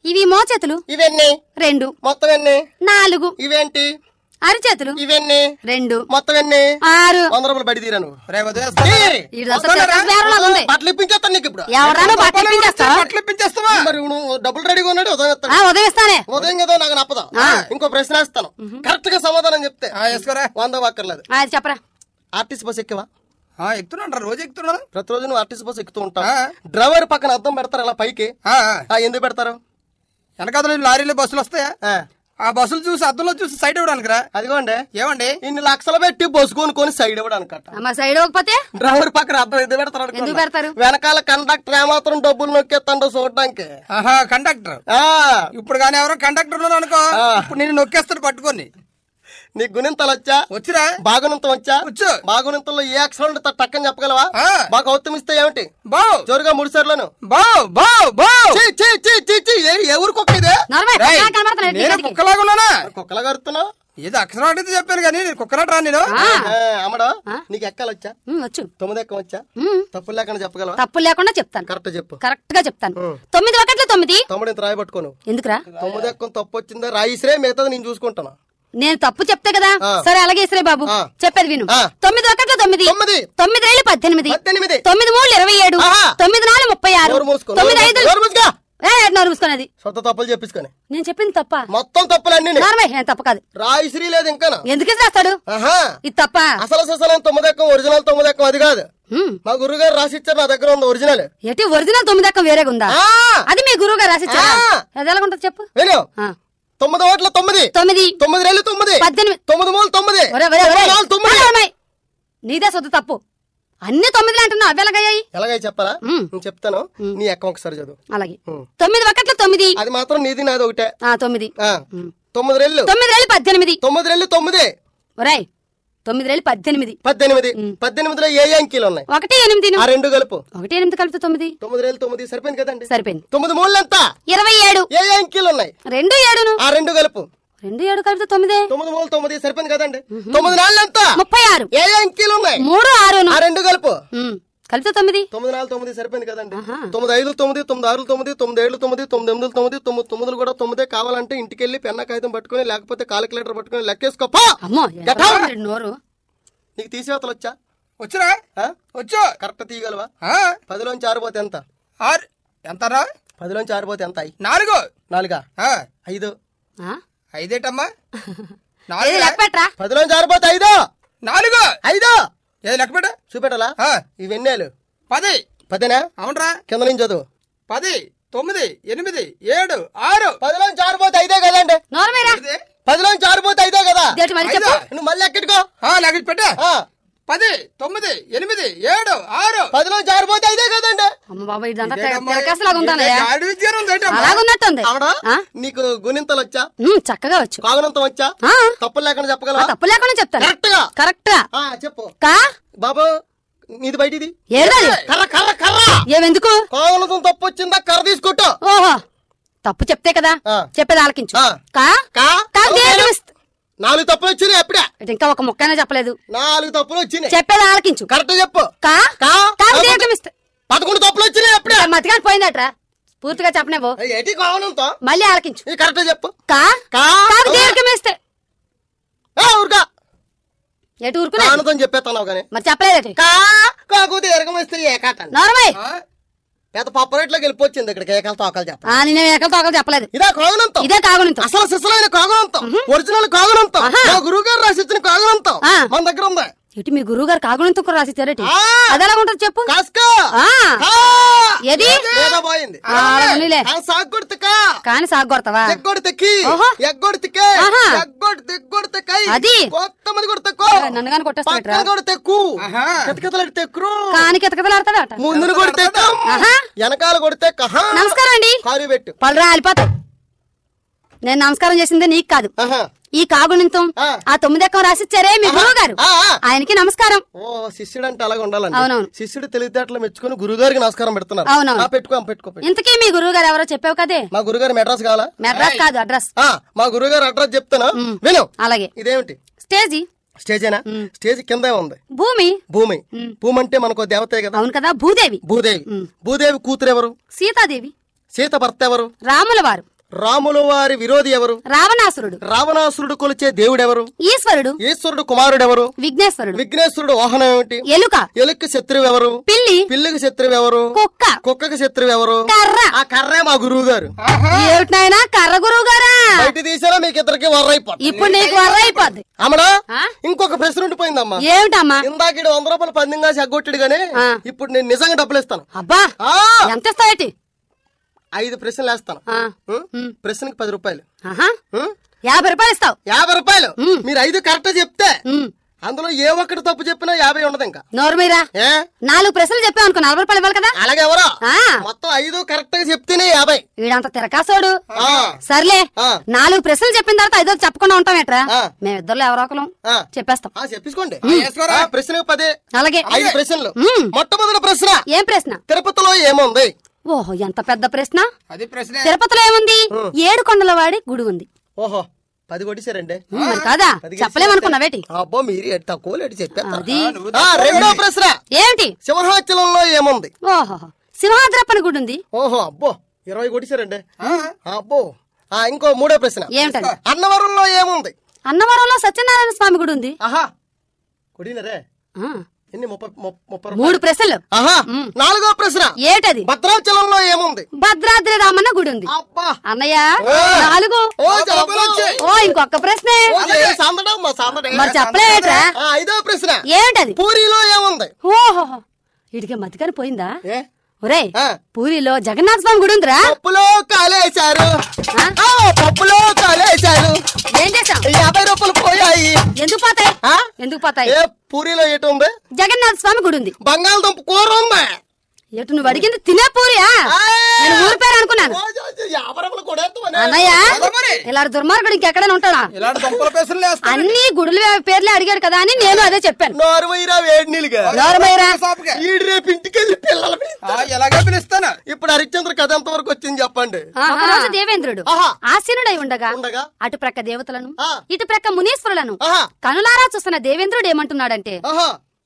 ఇవి మోచేతులు ఇవన్నీ రెండు మొత్తం ఎన్ని నాలుగు ఇవేంటి అరిచేతులు ఇవన్నీ రెండు మొత్తం ఎన్ని ఆరు వంద రూపాయలు బడి తీరా నువ్వు రే వదిలేస్తా. ఇదంతా వస్తున్నారా? చెత్త బేరంలాగా ఉంది బట్టలు ఇప్పించేస్తాను నీకు ఇప్పుడు ఎవరాను బట్టలు బట్టలు ఇప్పించేస్తావా? బట్టలు ఇప్పించేస్తావా మరి నువ్వు డబ్బులు రెడీగా ఉన్నాడు ఉదయం ఆ, ఇస్తాడు ఉదయం ఇస్తానే ఉదయం కదా నాకు నప్పదా ఇంకో ప్రశ్న వేస్తాను కరెక్ట్ గా సమాధానం చెప్తే ఆ, వేసుకోరా వంద అక్కర్లేదు ఆ, అది చెప్పరా ఆర్టీసీ బస్ ఎక్కవా ఆ, ఎక్కుతున్నాను రోజు ఎక్కుతున్నాను ప్రతిరోజు నువ్వు ఆర్టీసీ బస్ ఎక్కుతూ ఉంటావు ఆ. డ్రైవర్ పక్కన అద్దం పెడతారు అలా పైకి ఆ, ఆ. ఆ ఎందుకు పెడతారు వెనకాతల లారీలు బస్సులు వస్తాయా ఆ, ఆ బస్సులు చూసి అద్దంలో చూసి సైడ్ ఇవ్వడానికి రా అదిగోండి ఏమండి ఇన్ని లక్షలు పెట్టి బస్సు కొనుక్కొని సైడ్ ఇవ్వడానికి అట్ట ఆ, మరి సైడ్ ఇవ్వకపోతే డ్రైవర్ పక్కన అద్దం ఎందుకు పెడతారు అనుకున్నా? ఎందుకు పెడతారు? వెనకాల కండక్టర్ ఏమాత్రం డబ్బులు నొక్కేస్తాడో చూడడానికి ఆహా కండక్టర్ ఆ ఇప్పుడు కానీ ఎవరో కండక్టర్ ఉన్నాను అనుకో ఆ. ఇప్పుడు నేను నొక్కేస్తాడు పట్టుకొని నీకు గుణింతలు వచ్చా వచ్చిరా బాగునింతం వచ్చా వచ్చు బాగునింతంలో ఏ అక్షరం ఉంటే టక్కని చెప్పగలవా ఆ. బాగా అవుతమిస్తే ఏమిటి బావ్ జోరుగా మూడు సార్లను బావ్ బావ్ బావ్ చీ, చీ, చీ, చీ, చీ, ఏ- ఏ ఊరు కుక్క ఇదే నార్మల్ రేయ్, కనబడుతున్నాడు నేను టికెట్కి. కుక్కలాగా ఉన్నానా కుక్కలా కడుతున్నావు ఏదో అక్షరం అడిగితే చెప్పాను కానీ నేను కుక్కలాట రా నేను ఆ, అమ్మడు నీకు ఎక్కాలొచ్చా ఉమ్, వచ్చు తొమ్మిది ఎక్కం వచ్చా ఉమ్, తప్పులు లేకుండా చెప్పగలవా తప్పు లేకుండా చెప్తాను కరెక్ట్ చెప్పు కరెక్ట్ గా చెప్తాను తొమ్మిది ఒకట్లు తొమ్మిది తమ్ముడు ఇంత రాయి పట్టుకోను ఎందుకురా తొమ్మిది ఎక్కం తప్పు వచ్చిందా రాయిసిరే మిగతాది నేను చూసుకుంటాను నేను తప్పు చెప్తే కదా ఆ. సరే అలాగే ఇసరే బాబు ఆ. చెప్పేది విను ఆ. తొమ్మిది ఒకట్లు తొమ్మిది తొమ్మిది తొమ్మిది రేళ్ళు పద్దెనిమిది పద్దెనిమిది తొమ్మిది మూడు ఇరవై ఏడు ఆహా. తొమ్మిది నాలుగు ముప్పై ఆరు నోరు మూసుకో తొమ్మిది నోరు ఐదు మూసుకో, నోరు మూసుకో. ఏ, నోరు మూసుకున్నది సొంత తప్పులు చెప్పించుకొని నేను చెప్పింది తప్ప మొత్తం తప్పులు అన్ని నార్మల్ ఏం తప్ప కాదు రాయిసిరి లేదు ఇంకా ఎందుకు రాస్తాడు ఆహా ఇది తప్ప అసలు అసలు తొమ్మిది ఎక్కం ఒరిజినల్ తొమ్మిది ఎక్కం అది కాదు ఉమ్, మా గురుగారు రాసి ఇచ్చారు నా దగ్గర ఉంది ఒరిజినల్ ఎటు ఒరిజినల్ తొమ్మిది అక్కం వేరేగా ఉందా ఆ అది మీ గురువు గారు రాసిచ్చారా ఆ. అది ఎలాగుంటది చెప్పు విను ఆ. తొమ్మిది ఓట్ల తొమ్మిది తొమ్మిది తొమ్మిది రెళ్ళు తొమ్మిది పద్దెనిమిది తొమ్మిది మూలు తొమ్మిది ఒరే, ఒరే, ఒరే. తొమ్మిది నాలుగు తొమ్మిది ఆ, అమ్మాయి. నీదే సొద్దు తప్పు అన్ని తొమ్మిదిలు అంటున్నావు అవి ఎలాగయ్యాయి ఎలాగై చెప్పాలా ఉమ్. నేను చెప్తాను నీ ఎక్కం ఒకసారి చదువు అలాగే ఉమ్. తొమ్మిది ఒకట్ల తొమ్మిది అది మాత్రం నీది నాది ఒకటే ఆ తొమ్మిది ఆ. తొమ్మిది రెళ్ళు తొమ్మిది రేళ్ళు పద్దెనిమిది తొమ్మిది రెళ్ళు తొమ్మిది ఒరాయ్ తొమ్మిది రేళ్ళు పద్దెనిమిది పద్దెనిమిది పద్దెనిమిదిలో ఏ ఏ అంకీలు ఉన్నాయి ఒకటి ఎనిమిది ఆ రెండు కలుపు ఒకటి ఎనిమిది కలిపితే తొమ్మిది తొమ్మిది రెళ్ళు తొమ్మిది సరిపోయింది కదండి సరిపోయింది తొమ్మిది మూడు ఎంత ఇరవై ఏడు ఏ ఏ అంకీలు ఉన్నాయి రెండు ఏడును ఆ రెండు కలుపు రెండు ఏడు కలిపితే తొమ్మిదే తొమ్మిది మూడు తొమ్మిది సరిపోయింది కదండి తొమ్మిది నాలుగు ఎంత ముప్పై ఆరు ఏ ఏ అంకీలు ఉన్నాయి మూడు ఆరును ఆ రెండు కలుపు ఉమ్, కలిపితే తొమ్మిది తొమ్మిది నాలుగు తొమ్మిది సరిపోయింది కదండి ఆహా. తొమ్మిది ఐదు తొమ్మిది తొమ్మిది ఆరు తొమ్మిది తొమ్మిది ఏళ్ళు తొమ్మిది తొమ్మిది ఎనిమిది తొమ్మిది తొమ్మిది తొమ్మిదిలు కూడా తొమ్మిదే కావాలంటే ఇంటికి వెళ్ళి పెన్న కాగితం పట్టుకొని లేకపోతే కాలిక్యులేటర్ పట్టుకొని లెక్కేసుకోపా అమ్మో Get out. ఎంత నోరు నీకు తీసేవతలు వచ్చా వచ్చురా ఆ? వచ్చు కరెక్ట్ తీయగలవా ఆ, పదిలోంచి ఆరిపోతే ఎంత ఆరు ఎంతరా పదిలోంచి ఆరిపోతే ఎంత అయి నాలుగు నాలుగా ఆ, ఐదు ఆ? ఐదేటమ్మా ఏది నాలుగు లెక్క పెట్టరా పదిలోంచి ఆరిపోతే ఐదు నాలుగు ఐదు ఏది లెక్క పెట్ట చూపెట్టాలా ఆ, ఇవన్నీ పది పదేనా అవునరా కింద నుంచి చదువు పది తొమ్మిది ఎనిమిది ఏడు ఆరు పదిలోంచి ఆరిపోతే ఐదే కదండి నోరు మీరా ఇది? పదిలోంచి ఆరిపోతే ఐదే కదా ఇదేంటి మరి చెప్పు ఐదా? నువ్వు మళ్ళీ ఎక్కడికో ఆ, లెక్క పెట్ట ఆ, పది తొమ్మిది ఎనిమిది ఏడు ఆరు పదిలోంచి ఆరిపోతే ఐదే కదండి అమ్మ బాబా ఇదంతా ఇదేంటమ్మా? తెరకేసలాగా ఉందన్నయ్య ఇదే గాడి విద్య ఉంది ఏంటమ్మా? అలాగున్నట్టుంది ఆవిడ ఆ? నీకు గుణింతలు వచ్చా ఉమ్, చక్కగా వచ్చు కాగునంతం వచ్చా ఆ, తప్పులు లేకుండా ఆ, చెప్పగలవా తప్పు లేకుండా చెప్తాను కరెక్ట్ గా కరెక్ట్ గా ఆ, చెప్పు కా బాబు నీది బయటిది ఏదది కర్ర కర్ర కర్ర ఏవెందుకు కాగునంతం తప్పు వచ్చిందా కర్ర తీసుకుంటా ఓహో తప్పు చెప్తే కదా ఆ. చెప్పేది ఆలకించు ఆ. కా కా కా దీర్ఘం ఇస్త- నాలుగు తప్పులు వచ్చినాయి ఎప్పుడే ఇటు ఇంకా ఒక ముక్కైనా చెప్పలేదు నాలుగు తప్పులు వచ్చినాయి చెప్పేది ఆలకించు కరెక్ట్ చెప్పు కా కా కా దీర్ఘం ఇస్త- పదకొండు తప్పులు వచ్చినాయి ఎప్పుడే మతిగాని పోయిందట్రా పూర్తిగా చెప్పనేవో ఏటి కాగునంతం మళ్ళీ ఆలకించు ఇది కరెక్ట్ చెప్పు కా కా కాకు దీర్ఘం ఇస్తే ఏ, ఊరుకా ఎటు ఊరుకునే కానుతం చెప్పేస్తున్నావు కానీ మరి చెప్పలేదటి కా కాకు దీర్ఘం ఇస్తే ఏకాటండి నోరమై ఆ? పెద్ద పప్పరేట్లోకి వెళ్ళిపోయింది ఇక్కడికి ఏకలు తోకలు చెప్ప ఆ నేను ఏకలు తోకలు చెప్పలేదు ఇదా కాగునంతం ఇదే కాగునింతో అసలు సిసలైన కాగునంతం ఒరిజినల్ కాగునంతం ఆహా. మా గురువు గారు రాసి ఇచ్చిన కాగునంతం ఆ. మన దగ్గర ఉంది ఇటు మీ గురువు గారు కాగునింతో కూడా రాసి ఇచ్చారటి ఆ. అది ఎలా ఉంటుంది చెప్పు కాస్కో ఆ కా. ఏది ఏదో పోయింది ఆ, అలాగనిలే. ఆ సాగొడితక కాని సాగొడతావా ఎగ్గొడితకి ఓహో. ఎగ్గొడితకే ఆహా. ఎగ్గొడి దిగ్గొడితకై అది. కొత్త మంది కొడతకో నన్ను గాని కొట్టేస్తాడట్రా పక్కన కొడితెక్కు ఆహా. కితకితలు తెక్కురు కాని కితకితలాడతాడట ముందును కొడితే కమ్. ఆహా. వెనకాల కొడితే కహా నమస్కారం అండి కారు పెట్టు పళ్ళు రాలిపోతాయి నేను నమస్కారం చేసింది నీకు కాదు ఆహా. ఈ కాగుణింతం ఆ. ఆ తొమ్మిది ఎక్కం రాసిచ్చారే మీ గురువు గారు ఆ, ఆ. ఆయనకి నమస్కారం ఓ శిష్యుడు అంటే అలాగ ఉండాలండి అవునవును. శిష్యుడు తెలివితేటలు మెచ్చుకొని గురుగారికి నమస్కారం పెడుతున్నారు అవునవును. ఆ, పెట్టుకో అమ్మ, పెట్టుకో పెట్టుకో. ఇంతకీ మీ గురువు గారు ఎవరో చెప్పావు కదే మా గురుగారు మెడ్రాస్ కావాలా మీ అడ్రస్ కాదు అడ్రస్ ఆ, మా గురుగారు అడ్రస్ చెప్తాను విను అలాగే ఇదేమిటి స్టేజీ స్టేజేనా స్టేజ్ కిందే ఉంది భూమి భూమి భూమి అంటే మనకు దేవతే కదా అవును కదా భూదేవి భూదేవి భూదేవి కూతురు ఎవరు సీతాదేవి సీత భర్త ఎవరు రాముల వారు రాముల వారి విరోధి ఎవరు రావణాసురుడు రావణాసురుడు కొలిచే దేవుడెవరు ఈశ్వరుడు ఈశ్వరుడు కుమారుడెవరు విఘ్నేశ్వరుడు విఘ్నేశ్వరుడు వాహనం ఏమిటి ఎలుక ఎలుక్కి శత్రువు ఎవరు పిల్లి పిల్లికి శత్రువు ఎవరు కుక్క కుక్కకి శత్రువు ఎవరు కర్ర ఆ కర్రే మా గురువు గారు ఏమిటి నాయనా కర్ర గురువు గారా బయట తీసారా మీకు ఇద్దరికి వర్రైపోతుంది ఇప్పుడు నీకు వర్ర అయిపోద్ది అమ్మడా ఆ? ఇంకొక ప్రశ్న ఉండిపోయిందమ్మా ఏమిటమ్మా ఇందాక ఈడు వంద రూపాయలు పందెంగా సగ్గొట్టాడు గానీ ఆ. ఇప్పుడు నేను నిజంగా డబ్బులు ఇస్తాను అబ్బా ఆ ఎంత ఇస్తావేటి ఐదు ప్రశ్నలు వేస్తాను ఆ, ఉం? ఉం. ప్రశ్నకి పది రూపాయలు ఆహా ఉం? యాభై రూపాయలు ఇస్తావు యాభై రూపాయలు ఉం. మీరు ఐదు కరెక్ట్ చెప్తే ఉమ్, అందులో ఏ ఒక్కటి తప్పు చెప్పినా యాభై ఉండదు ఇంకా నోరు మీరా ఏ నాలుగు ప్రశ్నలు చెప్పావు అనుకో నలభై రూపాయలు ఇవ్వాలి కదా అలాగే ఎవరో ఆ మొత్తం ఐదు కరెక్ట్ గా చెప్తేనే యాభై వీడంత తిరకాసోడు ఆ, సర్లే ఆ. నాలుగు ప్రశ్నలు చెప్పిన తర్వాత ఐదో చెప్పకుండా ఉంటాం ఏట్రా ఆ. మేమిద్దరు ఎవరో ఒకలం ఆ. చెప్పేస్తాం ఆ, చెప్పేసుకోండి వేసుకోరా. ఆ, ప్రశ్నకి పది అలాగే ఐదు ప్రశ్నలు ఉం. మొట్టమొదటి ప్రశ్న ఏం ప్రశ్న తిరుపతిలో ఏముంది ఓహో ఎంత పెద్ద ప్రశ్న అది ప్రశ్న తిరుపతిలో ఏముంది ఏడు కొండల వాడి గుడి ఉంది ఓహో పది కొట్టేశారండి ఉమ్, మరి కాదా చెప్పలేమనుకున్నావేటి అబ్బో మీరు ఎట్ తక్కువ లేటి చెప్పేస్తారు అది ఆ, రెండో ప్రశ్న ఏమిటి సింహాచలంలో ఏముంది ఓహో సింహాద్రప్పని గుడి ఉంది ఓహో అబ్బో ఇరవై కొట్టేశారండి అబ్బో ఆ ఇంకో మూడో ప్రశ్న ఏమిటది అన్నవరంలో ఏముంది అన్నవరంలో సత్యనారాయణ స్వామి గుడి ఉంది ఆహా కొడినరే ఆ, ఎన్ని ముప్పై ముప్ప- ముప్పై రూపాయలు? మూడు ప్రశ్నలు ఆహా నాలుగో ప్రశ్న ఏటది భద్రాచలంలో ఏముంది భద్రాద్రి రామన్న గుడి ఉంది అబ్బా అన్నయ్య ఓ. నాలుగు ఓ జవాబులు వచ్చాయి. ఓ ఇంకొక ప్రశ్నే ఓ, ఏ సాందడం మా సాందడే. మరి చెప్పలేట్రా ఆ, ఐదో ప్రశ్న ఏమిటది పూరిలో ఏముంది ఓహో ఇడికి మతికని పోయిందా ఏ ఒరేయ్ ఆ. పూరిలో జగన్నాథ స్వామి గుడి ఉందిరా పప్పులో కాలేశారు ఆ? ఆ, పప్పులో కాలేశారు ఏం చేసాం యాభై రూపాయలు పోయాయి ఎందుకు పోతాయి ఆ? ఎందుకు పోతాయి ఏ పూరిలో ఎటు ఉంది జగన్నాథ స్వామి గుడి ఉంది బంగాళదుంప కూర ఉంది ఎటు నువ్వు అడిగింది తినే పూరియా ఆ! నేను ఊరి పేరు అనుకున్నాను ఓ, జో, జో, యాభై రూపాయలు కొడేస్తామని. అన్నయ్య అదో మరి. ఇలా దుర్మార్గుడు ఇంకెక్కడైనా ఉంటాడా ఇలాంటి దుంపల ప్రశ్నలు వేస్తా అన్ని గుడుల పేర్లే అడిగాడు కదా అని నేను అదే చెప్పాను నోరు పోయిరా వేడి నీళ్ళుగా నోరమైరా షాపుకే. ఈడు రేపు ఇంటికి వెళ్ళి పిల్లలు ఆ, ఎలాగే పిలుస్తాను ఇప్పుడు హరిశ్చంద్ర కథ ఎంత వరకు వచ్చింది చెప్పండి ఒకరోజు దేవేంద్రుడు ఆహా. ఆసీనుడై ఉండగా ఉండగా అటు ప్రక్క దేవతలను ఆ. ఇటు ప్రక్క మునీశ్వరులను ఆహా కనులారా చూస్తున్న దేవేంద్రుడు ఏమంటున్నాడంటే ఆహా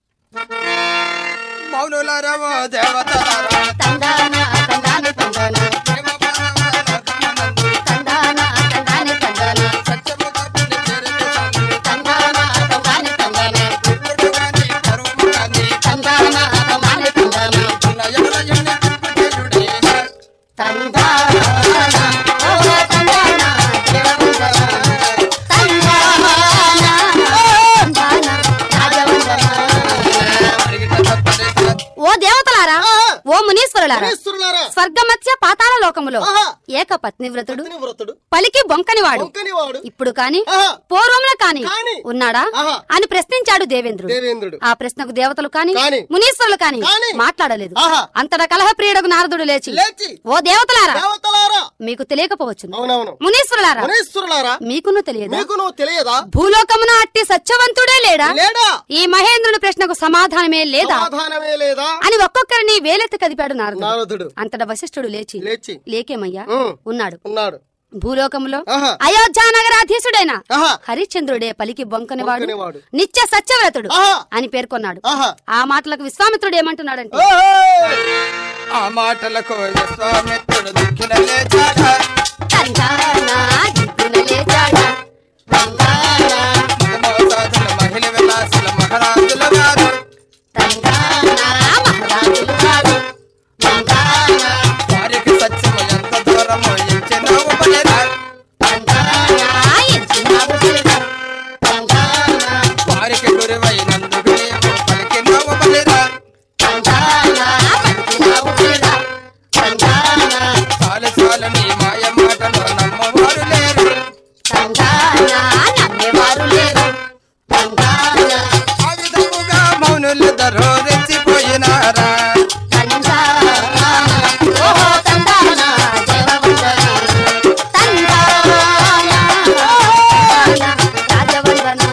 మౌనులారవో దేవతలారా తందాన తందాన తందాన ప్రేమ పరమానందు తందాన తందాన తందాన సత్యము తప్పని చేరుతున్నాను. తందాన తందాన తందాన ఇప్పుడు గాని పరువు గాని తందాన తందాన తందాన నయనరయని దివ్యుడే. తందాన ఓ తందాన దేవవందన తందాన తందాన రాజవందన అడిగిన తప్పని ఓ దేవతలారా ఓ మునీశ్వరులారా మునీశ్వరులారా, స్వర్గమధ్య పాతాళ లోకములో ఆహా. ఏక పత్నివ్రతుడు పత్ని వ్రతుడు పలికి బొంకనివాడు వంకని వాడు ఇప్పుడు కాని ఆహా. పూర్వంలో కాని కాని. ఉన్నాడా ఆహా. అని ప్రశ్నించాడు దేవేంద్రుడు దేవేంద్రుడు ఆ ప్రశ్నకు దేవతలు కాని కాని. మునీశ్వరులు కాని కాని. మాట్లాడలేదు ఆహా. అంతటా కలహ ప్రియుడకు నారదుడు లేచి లేచి ఓ దేవతలారా దేవతలారా మీకు తెలియకపోవచ్చు అవునవును మునీశ్వరులారా మునీశ్వరులారా మీకును తెలియదా మీకు నువ్వు తెలియదా భూలోకమున అట్టి సత్యవంతుడే లేడా లేడా ఈ మహేంద్రుని ప్రశ్నకు సమాధానమే లేదా సమాధానమే లేదా అని ఒక్కొక్కరిని వేలెత్తి కదిపాడు నారదుడు నారదుడు అంతటా వశిష్ఠుడు లేచి లేచి లేకేమయ్యా ఉం. ఉన్నాడు ఉన్నాడు భూలోకములో ఆహా. అయోధ్య నగరాధీశుడైన ఆహా హరిశ్చంద్రుడే పలికి బొంకనివాడు బొంకనివాడు. నిత్య సత్యవ్రతుడు ఆహా. అని పేర్కొన్నాడు ఆహా ఆ మాటలకు విశ్వామిత్రుడు ఏమంటున్నాడంటే ఓహో! ఆ మాటలకు విశ్వామిత్రుడు దుఃఖిన లేచాడా తందానా దిక్కున లేచాడా. తందానా, మదమోసాదుల మహిళ విలాసుల మహారాజుల వారు తందానా, మహారాజులు కాదు. తందానా, వారికి సత్యము ఎంత దూరము ఇచ్చినావు బలిరా తందానా, ఎంచినావు చిలక. తందానా, వారికి గురువైనందుకు నీవు పలికినావు బలిరా తందానా, పలికినావు చిలక. తందానా, చాలు చాలు నీ మాయ మాటలు నమ్మవారు లేరు తందానా, నమ్మేవారు లేరు. తందానా, ఆ విధముగా మౌనులిద్దరూ రెచ్చిపోయినారా తందానా, ఓహో తందానా, దేవవందనా. తందానా, తందానా, రాజవందనా.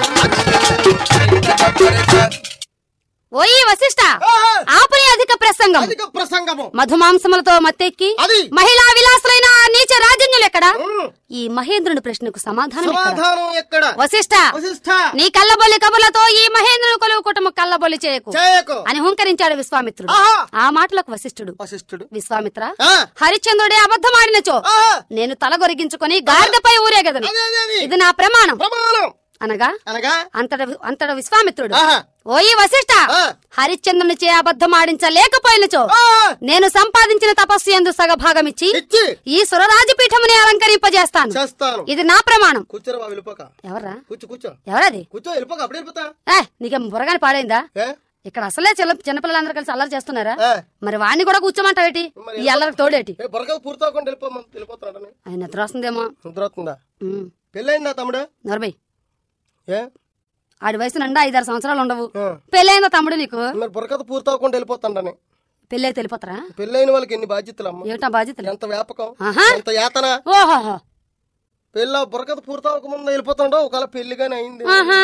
ఓయి వశిష్ట ఆహా! ఆపని అధిక ప్రసంగం అధిక ప్రసంగము మధుమాంసములతో మత్తెక్కి అది. మహిళా విలాసులైన ఆ నీచ రాజన్యులు ఎక్కడ ఉం. ఈ మహేంద్రుని ప్రశ్నకు సమాధానం ఎక్కడ సమాధానం ఎక్కడ వశిష్ట వశిష్ఠ నీ కళ్ళబొల్లి కబుర్లతో ఈ మహేంద్రుని కొలువు కుటుంబ కళ్ళబొల్లి చేయకు చేయకు అని హుంకరించాడు విశ్వామిత్రుడు ఆహా ఆ మాటలకు వశిష్ఠుడు వశిష్ఠుడు విశ్వామిత్ర ఆ, హరిశ్చంద్రుడే అబద్ధమాడినచో ఆహా, నేను తల గొరిగించుకొని గాడిదపై ఊరేగదను అదే అదే అది ఇది నా ప్రమాణం ప్రమాణం అనగా అనగా అంతట అంతట విశ్వామిత్రుడు ఆహా ఓయి వశిష్ఠ ఆ. హరిశ్చంద్రుని చే అబద్ధమాడించలేకపోయినచో ఆ, నేను సంపాదించిన తపస్సు ఎందు సగభాగమిచ్చి ఇచ్చి ఈ సురరాజపీఠముని అలంకరింపజేస్తాను చేస్తాను ఇది నా ప్రమాణం కూర్చోరా వెళ్ళిపోక ఎవర్రా కూర్చో కూర్చో ఎవరది కూర్చో వెళ్ళిపోక అప్పుడు వెళ్ళిపోతా ఏ నీకేం బుర్రగాని పాడైందా ఏ ఇక్కడ అసలే చిన్న చిన్నపిల్లలందరూ కలిసి అల్లరి చేస్తున్నారా ఏ, మరి వాడిని కూడా కూర్చోమంటావేటి ఈ అల్లరికి తోడేటి ఏ బొరకలు పూర్తవకుండా వెళ్ళిపోమని వెళ్ళిపోతున్నాడని ఆయన నిద్ర వస్తుందేమో నిద్ర వస్తుందా ఉమ్, పెళ్ళయిందా తమ్ముడు నరబై ఏ ఆడి వయసు నిండా ఐదారు సంవత్సరాలు ఉండవు ఆ, పెళ్ళైందా తమ్ముడు నీకు మరి బుర్రకథ పూర్తవకుండా వెళ్ళిపోతాడని పెళ్ళి అయితే వెళ్ళిపోతారా పెళ్ళైన వాళ్ళకి ఎన్ని బాధ్యతలు అమ్మ ఏమిటా బాధ్యతలు ఎంత వ్యాపకం ఆహా ఎంత యాతన ఓహోహో పెళ్ళ బుర్రకథ పూర్తవక ముందు వెళ్ళిపోతాడో ఒకవేళ పెళ్లిగానే అయింది ఆహా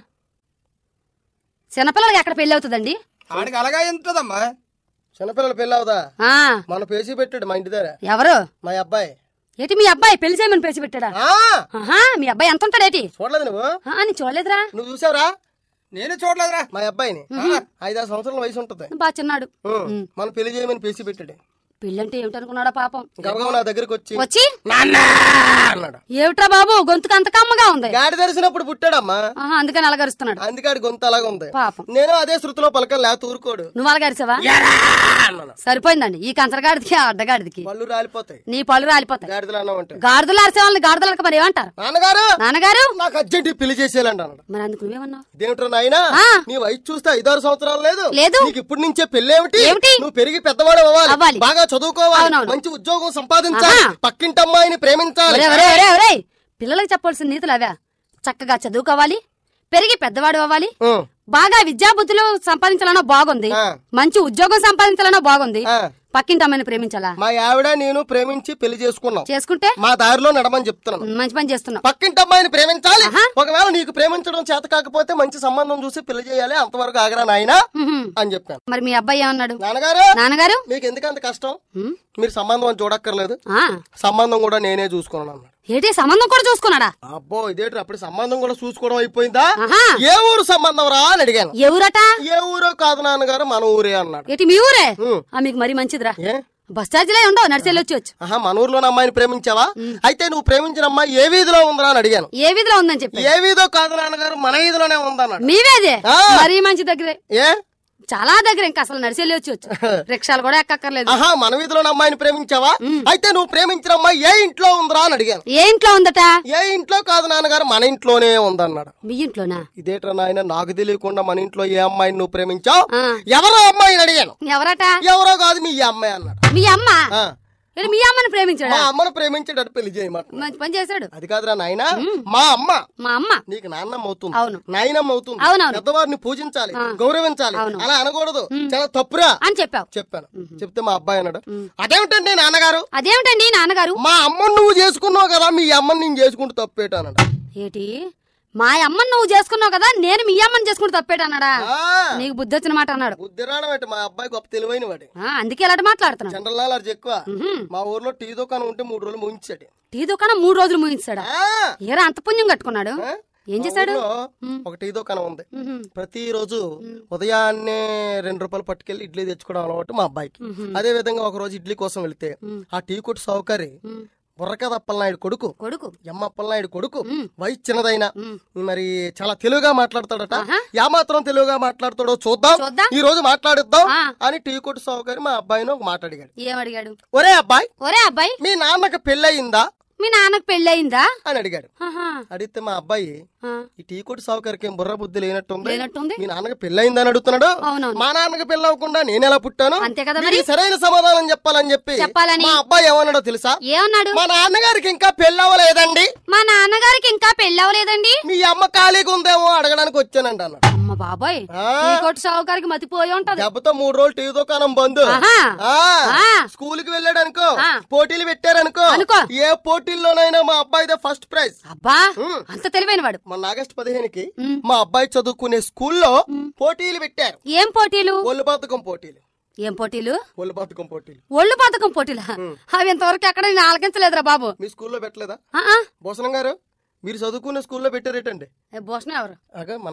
చిన్నపిల్లలకి ఎక్కడ పెళ్లి అవుతుందండి ఆడికి అలాగా ఎంతదమ్మా చిన్నపిల్లల పెళ్ళి అవుదా ఆ మన పేసి పెట్టాడు మా ఇంటి దగ్గర ఎవరు మా అబ్బాయి ఏటి మీ అబ్బాయి పెళ్లి చేయమని పేసి పెట్టాడా ఆ ఆహా మీ అబ్బాయి ఎంత ఉంటాడేటి చూడలేదు నువ్వు ఆ, నేను చూడలేదురా నువ్వు చూసావురా నేను చూడలేదురా మా అబ్బాయిని ఐదారు సంవత్సరాల వయసు ఉంటది బాగా చిన్నాడు ఉం. మన పెళ్లి చేయమని పేసి పెట్టాడు పెళ్ళి అంటే ఏమిటనుకున్నాడా పాపం గబగబా నా దగ్గరికి వచ్చి వచ్చి నాన్న అన్నాడు ఏమిట్రా బాబు గొంతుకు అంత కమ్మగా ఉంది గాడి తెరిచినప్పుడు పుట్టాడమ్మా ఆహా అందుకని అలగరుస్తున్నాడు అందుకే ఆడి గొంతు అలాగ ఉంది పాపం నేను అదే శృతిలో పలకలు లేకపోతే ఊరుకోడు నువ్వు అలగరిసావా అన్నాను సరిపోయిందండి ఈ కంచరగాడికి ఆ అడ్డగాడికి పళ్ళు రాలిపోతాయి నీ పళ్ళు రాలిపోతాయి గాడిదలు అన్నామంటే గాడిదలు అరిసే వాళ్ళని గాడిదలకి మరి ఏమంటారు నాన్నగారు నాన్నగారు నాకు అర్జెంట్ పెళ్లి చేసేయాలండి అన్నాడు మరి అందుకు నువ్వేమన్నావు ఇదేమిట్రా నాయనా ఆ. నీ వయసు చూస్తే ఐదారు సంవత్సరాలు లేదు లేదు. నీకు ఇప్పటి నుంచే పెళ్లి ఏమిటి ఏమిటి? నువ్వు పెరిగి పెద్దవాడు అవ్వాలి అవ్వాలి. బాగా చదువుకోవాలి అవునవును. మంచి ఉద్యోగం సంపాదించాలి ఆహా. పక్కింటి అమ్మాయిని ప్రేమించాలి ఒరే ఒరే ఒరే ఒరే పిల్లలకు చెప్పాల్సిన నీతులు అవా చక్కగా చదువుకోవాలి పెరిగి పెద్దవాడు అవ్వాలి ఉం. బాగా విద్యాబుద్ధులు సంపాదించాలనో బాగుంది ఆ. మంచి ఉద్యోగం సంపాదించాలనో బాగుంది ఆ. పక్కింటి అమ్మాయిని ప్రేమించాలా మా ఆవిడ నేను ప్రేమించి పెళ్లి చేసుకున్నాం చేసుకుంటే మా దారిలో నడమని చెప్తున్నాను మంచి పని చేస్తున్నావు పక్కింటి అమ్మాయిని ప్రేమించాలి ఆహా. ఒకవేళ నీకు ప్రేమించడం చేత కాకపోతే మంచి సంబంధం చూసి పెళ్లి చేయాలి అంతవరకు ఆగరా నాయనా ఉహుం. అని చెప్పాను మరి మీ అబ్బాయి ఏమన్నాడు నాన్నగారు నాన్నగారు మీకు ఎందుకు అంత కష్టం ఉమ్, మీరు సంబంధం అని చూడక్కర్లేదు ఆ, సంబంధం కూడా నేనే చూసుకున్నాను అన్నాడు ఏంటి సంబంధం కూడా చూసుకున్నాడా అబ్బో ఇదేంటి అప్పుడు సంబంధం కూడా చూసుకోవడం అయిపోయిందా ఆహా ఏ ఊరు సంబంధం రా అని అడిగాను ఎవరట ఏ ఊరో కాదు నాన్నగారు మన ఊరే అన్నాడు ఏంటి మీ ఊరే ఉమ్. ఆ మీకు మరీ మంచిదిరా ఏ బస్ ఛార్జీలే ఉండవు నడిచెళ్ళి వచ్చి ఆహా మన ఊర్లోని అమ్మాయిని ప్రేమించావా అయితే నువ్వు ప్రేమించిన అమ్మాయి ఏ వీధిలో ఉందిరా అని అడిగాను ఏ వీధిలో ఉందని చెప్పి ఏ వీధో కాదు నాన్నగారు మన వీధిలోనే ఉందన్నాడు మీవేదే ఆ. మరీ మంచి దగ్గరే ఏ చాలా దగ్గర ఇంకా అసలు నడిచెళ్ళి వచ్చి వచ్చు రిక్షాలు కూడా ఎక్కక్కర్లేదు ఆహా మన వీధిలోని అమ్మాయిని ప్రేమించావా అయితే నువ్వు ప్రేమించిన అమ్మాయి ఏ ఇంట్లో ఉందిరా అని అడిగాను ఏ ఇంట్లో ఉందట ఏ ఇంట్లో కాదు నాన్నగారు మన ఇంట్లోనే ఉందన్నాడు మీ ఇంట్లోనా ఇదేట్రా నాయన నాకు తెలియకుండా మన ఇంట్లో ఏ అమ్మాయిని నువ్వు ప్రేమించావు ఆ. ఎవరో అమ్మాయిని అడిగాను ఎవరట ఎవరో కాదు మీ అమ్మాయి అన్నాడు మీ అమ్మ ఆ, ఏంటి మీ అమ్మని ప్రేమించాడా మా అమ్మను ప్రేమించేటట్టు పెళ్లి చేయమాట మంచి పని చేశాడు అది కాదురా నాయన మా అమ్మ మా అమ్మ నీకు నాన్నమ్మ అవుతుంది అవును. నాయనమ్మ అవుతుంది అవునవును. పెద్దవారిని పూజించాలి గౌరవించాలి అవును. అలా అనకూడదు చాలా తప్పురా అని చెప్పావు చెప్పాను చెప్తే మా అబ్బాయి అన్నాడు అదేమిటండి నాన్నగారు అదేమిటండి నాన్నగారు మా అమ్మని నువ్వు చేసుకున్నావు కదా మీ అమ్మని నేను చేసుకుంటూ తప్పేట అన్నాడు ఏటి మా అమ్మని నువ్వు చేసుకున్నావు కదా నేను మీ అమ్మని చేసుకుంటూ తప్పేట అన్నాడా ఆ, నీకు బుద్ధి వచ్చిన మాట అన్నాడు బుద్ధి రావడం ఏంటి మా అబ్బాయి గొప్ప తెలివైన వాడి ఆ, అందుకే ఇలాంటి మాట్లాడుతున్నాడు జనరల్ నాలెడ్జ్ ఎక్కువ ఉహుం. మా ఊర్లో టీ దుకాణం ఉంటే మూడు రోజులు ముగించాడు టీ దుకాణం మూడు రోజులు ముగించాడా ఆ, ఏరా అంత పుణ్యం కట్టుకున్నాడు ఆ? ఏం మా చేశాడు ఊర్లో ఒక టీ దుకాణం ఉంది ఉహుం. ప్రతిరోజు ఉదయాన్నే రెండు రూపాయలు పట్టుకెళ్లి ఇడ్లీ తెచ్చుకోవడం అలవాటు మా అబ్బాయికి అదే విధంగా ఒక రోజు ఇడ్లీ కోసం వెళ్తే ఆ టీ కొట్టు సౌకర్య బుర్రకథ అప్పలనాయుడు కొడుకు కొడుకు ఎమ్మ అప్పలనాయుడు కొడుకు వయసు చిన్నదైన మరి చాలా తెలుగుగా మాట్లాడతాడట ఆహా. యా మాత్రం తెలుగుగా మాట్లాడతాడో చూద్దాం చూద్దాం. ఈ రోజు మాట్లాడిద్దాం ఆ. అని టీ కొట్టు సౌకర్యం మా అబ్బాయిని ఒక మాట అడిగాడు ఏమడిగాడు ఒరే అబ్బాయి ఒరే అబ్బాయి మీ నాన్నకి పెళ్ళయిందా మీ నాన్నకు పెళ్ళయిందా అని అడిగాడు ఆహా. అడిగితే మా అబ్బాయి ఆ, ఈ టీ కొట్టు సౌకర్యం ఏం బుర్ర బుద్ధి లేనట్టుంది లేనట్టుంది మీ నాన్నకి పెళ్ళయిందని అడుగుతున్నాడు అవునవును మా నాన్నకి పెళ్ళి అవ్వకుండా నేను ఎలా పుట్టాను అంతే కదా దీనికి సరైన సమాధానం చెప్పాలని చెప్పి చెప్పాలని. మా అబ్బాయి ఏమన్నాడో తెలుసా ఏమన్నాడు మా నాన్నగారికి ఇంకా పెళ్ళి అవ్వలేదండి మా నాన్నగారికి ఇంకా పెళ్ళవలేదండి మీ అమ్మ ఖాళీగా ఉందేమో అడగడానికి వచ్చానండి అన్నాడు అమ్మ బాబాయ్ ఆ. ఈ కొట్టు సావుకారికి మతిపోయి ఉంటది దెబ్బతో మూడు రోజులు టీవీ దుకాణం బంద్ ఆహా. ఆ, ఆ. స్కూల్ కి వెళ్ళాడు అనుకో ఆ. పోటీలు పెట్టారనుకో అనుకో. ఏ పోటీల్లోనైనా మా అబ్బాయిదే ఫస్ట్ ప్రైజ్ అబ్బా ఉమ్. అంత తెలివైన వాడు మొన్న ఆగస్టు పదిహేనుకి ఉమ్. మా అబ్బాయి చదువుకునే స్కూల్లో పోటీలు పెట్టారు ఏం పోటీలు ఒళ్ళు బతుకం పోటీలు ఏం పోటీలు ఒళ్ళు బతుకం పోటీలు ఒళ్ళు పథకం పోటీలా అవి ఇంతవరకు ఎక్కడ నేను ఆలకించలేదురా బాబు మీ స్కూల్లో పెట్టలేదా ఆ, ఆ. భూషణం గారు మీరు చదువుకునే స్కూల్లో పెట్టారేటండి ఏ భూషణం ఎవరు అగా మన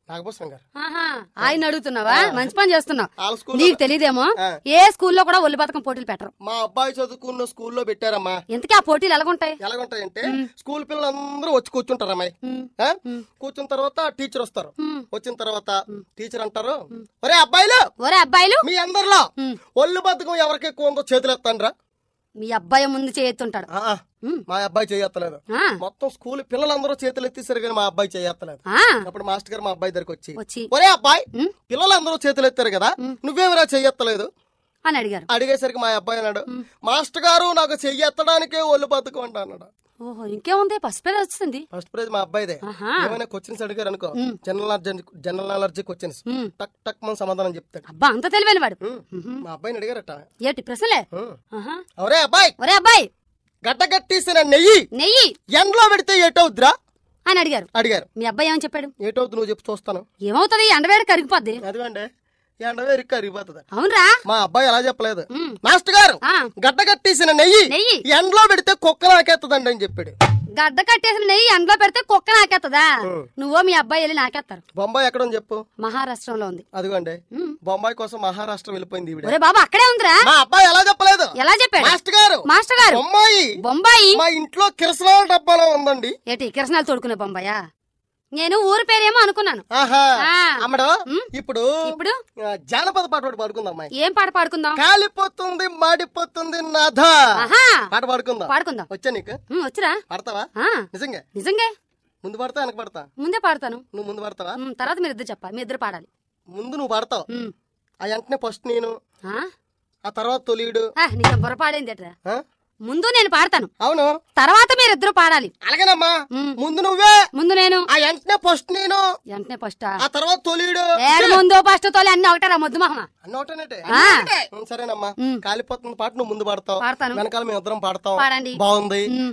నాగభూషణం గారు ఆహా, ఆయన అడుగుతున్నావా మంచి పని చేస్తున్నావు వాళ్ళ స్కూల్లో నీకు తెలియదేమో ఆ. ఏ స్కూల్లో కూడా ఒళ్ళు బతకం పోటీలు పెట్టరు మా అబ్బాయి చదువుకున్న స్కూల్లో పెట్టారమ్మా ఇంతకీ ఆ పోటీలు ఎలాగుంటాయి ఎలాగుంటాయంటే స్కూల్ పిల్లలందరూ వచ్చి కూర్చుంటారు అమ్మాయి ఉమ్. ఆ? కూర్చున్న తర్వాత టీచర్ వస్తారు ఉమ్. వచ్చిన తర్వాత టీచర్ అంటారు ఒరే అబ్బాయిలు ఒరే అబ్బాయిలు మీ అందరిలో ఉమ్. ఒళ్ళు బతుకం ఎవరికి ఎక్కువ ఉందో చేతులు ఎత్తండ్రా మీ అబ్బాయి ముందు చేయెత్తుంటాడు ఆ, ఆ. ఉమ్. మా అబ్బాయి చేయత్తలేదు ఆ, మొత్తం స్కూల్ పిల్లలందరూ చేతులు ఎత్తేసారు కానీ మా అబ్బాయి చేయత్తలేదు ఆ, అప్పుడు మాస్టర్ గారు మా అబ్బాయి దగ్గరికి వచ్చి వచ్చి ఒరే అబ్బాయి ఉమ్. పిల్లలందరూ చేతులు ఎత్తారు కదా నువ్వేమిరా చెయ్యత్తలేదు అని అడిగారు అడిగేసరికి మా అబ్బాయి అన్నాడు మాస్టర్ గారు నాకు చెయ్యెత్తడానికే ఒళ్ళు బతుకు అంట అన్నాడు ఓహో ఇంకేముంది పసిపిల్ల వచ్చింది ఫస్ట్ ప్రైజ్ మా అబ్బాయిదే ఆహా. ఏమైనా క్వశ్చన్స్ అడిగారు అనుకో general knowledge general knowledge questions um. టక్ టక్ మన సమాధానం చెప్తాడు అబ్బా అంత తెలివైన వాడు ఉమ్. మా అబ్బాయిని అడిగారట ఏటి ప్రశ్నలే ఉమ్. ఆహా. ఒరే అబ్బాయి ఒరే అబ్బాయి గడ్డగట్టేసిన నెయ్యి నెయ్యి ఎండలో పెడితే ఏటవుద్దిరా అని అడిగారు అడిగారు మీ అబ్బాయి ఏమని చెప్పాడు ఏటవుద్దు నువ్వు చెప్పు చూస్తాను ఏమవుతుంది ఎండవేడి కరిగిపోద్ది అదిగండి ఎండవే ఇరుక్కు అరిగిపోతుంది అవునరా మా అబ్బాయి అలా చెప్పలేదు ఉమ్. మాస్టర్ గారు ఆ. గడ్డగట్టేసిన నెయ్యి నెయ్యి ఎండలో పెడితే కుక్క నాకేస్తుందండి అని చెప్పాడు గడ్డ కట్టేసిన నెయ్యి ఎండలో పెడితే కుక్క నాకేత్తదా ఉమ్. నువ్వో మీ అబ్బాయి వెళ్ళి నాకేస్తారు బొంబాయి ఎక్కడ ఉంది చెప్పు మహారాష్ట్రంలో ఉంది అదిగోండి ఉమ్. బొంబాయి కోసం మహారాష్ట్ర వెళ్ళిపోయింది ఈవిడ ఒరే బాబు అక్కడే ఉందిరా మా అబ్బాయి ఎలా చెప్పలేదు ఎలా చెప్పాడు మాస్టర్ గారు మాస్టర్ గారు బొమ్మాయి బొంబాయి మా ఇంట్లో కిరసనాల డబ్బాలో ఉందండి ఏటి కిరసనాలు తోడుకునే బొంబాయా నేను ఊరి పేరేమో అనుకున్నాను ఆహా ఆ. అమ్మడు ఉమ్. ఇప్పుడు ఇప్పుడు ఆ, జానపద పాట ఒకటి పాడుకుందాం అమ్మాయి ఏం పాట పాడుకుందాం కాలిపోతుంది మాడిపోతుంది నాథ ఆహా పాట పాడుకుందాం పాడుకుందాం వచ్చా నీకు ఉమ్, వచ్చిరా పాడతావా ఆ, నిజంగా నిజంగా ముందు పాడతా వెనక పాడతా ముందే పాడతాను నువ్వు ముందు పాడతావా ఉమ్, తర్వాత మీరు ఇద్దరు చెప్పాలి మీ ఇద్దరు పాడాలి ముందు నువ్వు పాడతావు ఉమ్. ఆ వెంటనే ఫస్ట్ నేను ఆ? ఆ తర్వాత తొలియుడు ఆ, నీకు బుర్ర పాడైంది ఎట్రా ఆ? ముందు నేను పాడతాను అవును తర్వాత మీరు ఇద్దరు పాడాలి అలాగేనమ్మా ఉమ్. ముందు నువ్వే ముందు నేను ఆ వెంటనే ఫస్ట్ నేను వెంటనే ఫస్ట్ ఆ తర్వాత తొలియుడు ఏడు ముందు ఫస్ట్ తోలి అన్ని ఒకటారా ముద్దు మహమ అన్న ఒకటేనటే ఆ. ఉం, సరేనమ్మా ఉం. కాలిపోతుంది పాట నువ్వు ముందు పాడతావు పాడతాను. వెనకాల మేము ఇద్దరం పాడతాం పాడండి. బాగుంది ఉమ్.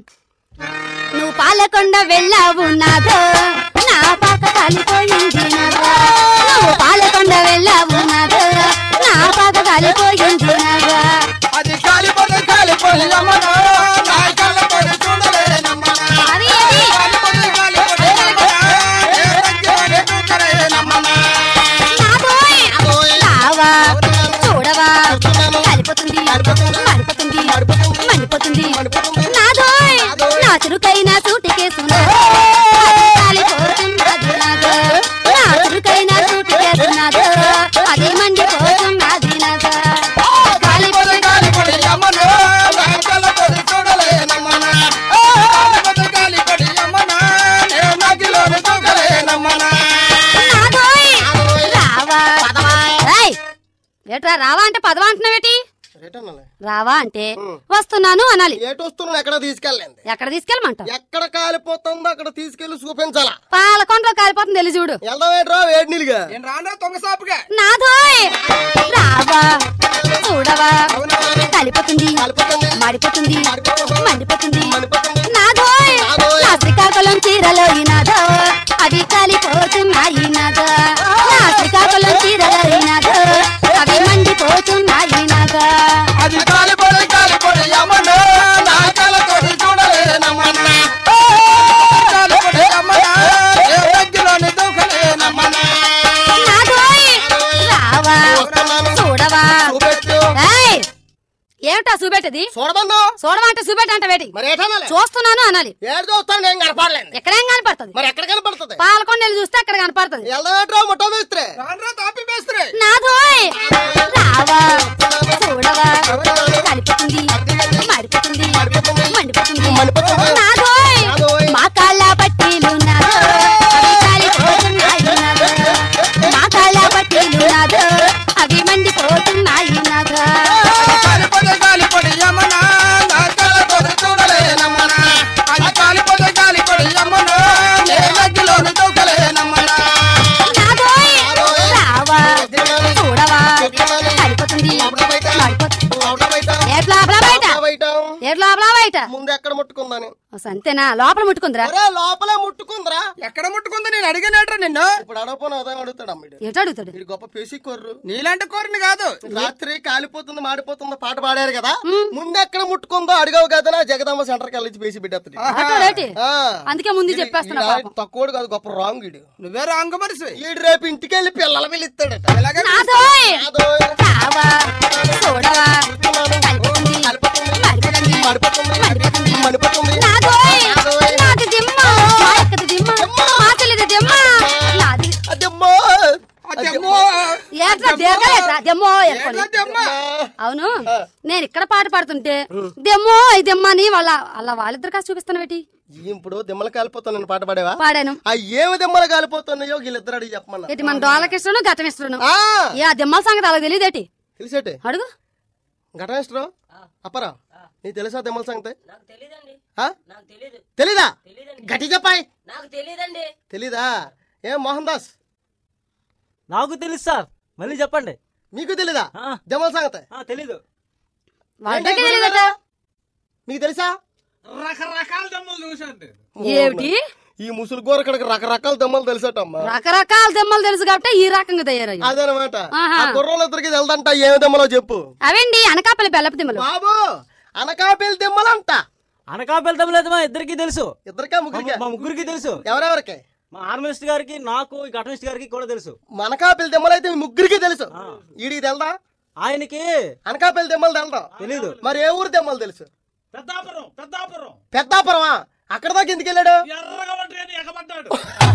నువ్వు పాలకొండ వెళ్ళావు నాదో నా పాక కాలిపోయింది నాదో నువ్వు పాలకొండ వెళ్ళావు నాదో నా పాక కాలిపోయింది నాదో అది కాలిపోతే కాలిపోయి అమ్మనా నా కళ్ళతోటి చూడలేనమ్మనా అది ఏది? కాలిపోతే కాలిపోయి అమ్మనా ఏ తగ్గివనే చూడలేనమ్మనా నాదోయ్. రావా చూడవా కాలిపోతుంది మండిపోతుంది మండిపోతుంది నాదోయ్ నా చురుకైన సూటికేసునా కాలిపోతున్నది నాదో నా చురుకైన సూటికేసునాదో అది మండిపోతున్నది నాదో కాలిపోతే కాలిపోయి అమ్మనా నా కళ్ళతోటి చూడలేనమ్మనా కాలిపోతే కాలిపోయి అమ్మనా ఏ నగిలోని చూడలేనమ్మనా నాదోయ్ రావా ఏయ్, ఏట్రా రావా అంటే పదవా అంటున్నావేటి ఏటన్నాలే? రావా అంటే వస్తున్నాను అనాలి ఏటు వస్తున్నాను ఎక్కడ తీసుకెళ్ళండి ఎక్కడ తీసుకెళ్ళమంటావు ఎక్కడ కాలిపోతుందో అక్కడ తీసుకెళ్లి చూపించాలా పాలకొండలో కాలిపోతుంది వెళ్ళి చూడు వెళ్దాం ఏంట్రా వేడి నీళ్ళుగా నేను రానా దొంగ సాపుగా నాదోయ్ రావా చూడవా కాలిపోతుంది కాలిపోతుంది మాడిపోతుంది మండిపోతుంది మండిపోతుంది. నాదోయ్ నాదోయ్. నా శ్రీకాకుళం చీరలో నాదో అవి కాలిపోతున్నాయి నాదో నా శ్రీకాకుళం చీరలో నాదో అవి మండిపోతున్నాయి నాదో అది కాలిపోయి కాలిపోయి అమ్మనా నా కళ్ళతోటి చూడలేనమ్మనా కాలిపోయి అమ్మనా ఏ తగ్గిలోని దూకలేనమ్మనా నాదోయ్ రావా చూడవా చూపెట్టు ఏయ్ ఏమిటా చూపెట్టది చూడమన్నా చూడమంటే చూపెట్ట అంటే వేటి మరి ఏటనాలే చూస్తున్నాను అనాలి ఏడు చూస్తాను నేను కనపడలేదు ఎక్కడేం కనపడుతుంది మరి ఎక్కడ కనపడుతుంది పాలకొండ వెళ్ళి చూస్తే అక్కడ కనపడుతుంది వెళ్దాం ఏంట్రా ముఠా మేస్త్రి రాన్రా తాపి మేస్త్రి నాదోయ్ రావా చూడవా కలిపోతుంది మాడిపోతుంది మండిపోతుంది మండిపోతుంది. నాదోయ్ నాదోయ్. మా కాళ్ళ పట్టీలు నాదో అవి కాలిపోతున్నాయి నాదో మా కాళ్ళ పట్టీలు నాదో అవి మండిపోతున్నాయి నాదో కాలిపోతే కాలిపోయి అమ్మనా నా కళ్ళతోటి చూడలేనమ్మనా అది కాలిపోతే కాలిపోయి అమ్మనా ఏ తగ్గిలోని దూకలేనమ్మనా నాదోయ్ రావా చూడవా కలిపోతుంది మాడిపోతుంది లోపల బయట ఏట్ లోపల బయట లోపల బయట ఏట్ లోపల బయట ముందు ఎక్కడ ముఠా ముట్టుకుందని అసలు అంతేనా లోపల ముట్టుకుందిరా ఒరే లోపలే ముట్టుకుందిరా ఎక్కడ ముట్టుకుందో నేను అడిగానేట్రా నిన్ను ఇప్పుడు అడగపోయిన ఉదయం అడుగుతాడు అమ్మిడు ఎటు అడుగుతాడు వీడు గొప్ప పేసి కొర్రు నీలాంటి కోరిని కాదు రాత్రి కాలిపోతుంది మాడిపోతుందో పాట పాడారు కదా ముందు ఎక్కడ ముట్టుకుందో అడిగావు కదా నా జగదమ్మ సెంటర్ కి వెళ్ళి పేసి బిడ్డత్తుడి అటోడేటి అందుకే ముందు చెప్పేస్తున్నా పాపం తక్కువడు కాదు గొప్ప రాంగ్ ఇడు నువ్వే రాంగ మనిషి ఈడు రేపు ఇంటికి వెళ్ళి పిల్లల పిలుస్తాడట ఇలాగే నాదోయ్ అదోయ్. రావా చూడవా కలుపుతుంది. కలుపుతుంది మరిపడండి మడిపోతుంది మడిపోతుంది మడిపోతుంది నాదోయ్ నాదోయ్. నాది దిమ్మ మా యొక్కది దిమ్మ మా చెల్లిది దిమ్మ నాది అదమ్మో అదేమ్మో ఏట్రా దీర్ఘలేట్రా దెమ్మో ఎనుకొని అదేమ్మా అవును నేను ఇక్కడ పాట పాడుతుంటే దెమ్మో ఇదెమ్మ అని వాళ్ళ వాళ్ళ వాళ్ళిద్దరు కాసి చూపిస్తాను బేటి ఇప్పుడు దిమ్మలు కాలిపోతాను పాట పాడేవా పాడాను ఆ ఏమి దిమ్మలు కాలిపోతున్నాయో వీళ్ళిద్దరు అడిగి చెప్పమన్నా ఏంటి మన డోలకిష్టను గతమిష్టను ఆ, ఏ ఆ దెమ్మల సంగతి అలా తెలియదేటి తెలిసేటే అడుగు ఘటనేశ్వరం అప్పరా నీకు తెలుసా దిమ్మల సంగతి నాకు తెలీదండి ఆ? నాకు తెలీదు తెలీదా తెలీదండి గట్టి చెప్పాయి నాకు తెలీదండి తెలీదా ఏం మోహన్ దాస్ నాకు తెలుసు సార్ మళ్ళీ చెప్పండి మీకు తెలీదా ఆ. దిమ్మల సంగతి ఆ, తెలీదు వాళ్ళకి తెలియదట మీకు తెలుసా రకరకాల దమ్ములు చూసాను ఏమిటి ఈ ముసులు గోరకడికి రకరకాల దమ్మలు తెలుసటమ్మా రకరకాల దెమ్మలు తెలుసు కాబట్టి ఈ రకంగా తయారయ్యి అదనమాట ఆహా. ఆ కుర్రోళ్ళిద్దరికి వెళ్దంట ఏమి దమ్మలో చెప్పు అవండి అనకాపల్లి బెల్లపు దిమ్మలు బాబు అనకాపల్లి దిమ్మలంట అనకాపల్లి తమిళ మా ఇద్దరికి తెలుసు ఇద్దరికే మా ముగ్గురికే మా ముగ్గురికి తెలుసు ఎవరెవరికి మా ఆర్మినిస్ట్ గారికి నాకు ఈ ఘటనిస్ట్ గారికి కూడా తెలుసు అనకాపల్లి దిమ్మలైతే మీ ముగ్గురికి తెలుసు ఆ. ఈడికి తెలుదా ఆయనకి అనకాపల్లి దెమ్మలు తెలుదా తెలీదు మరి ఏ ఊరు దెమ్మలు తెలుసు పెద్దాపురం పెద్దాపురం పెద్దాపురమా అక్కడ దాకా ఎందుకు వెళ్ళాడు ఎర్రగా పట్టుకొని ఎగబడ్డాడు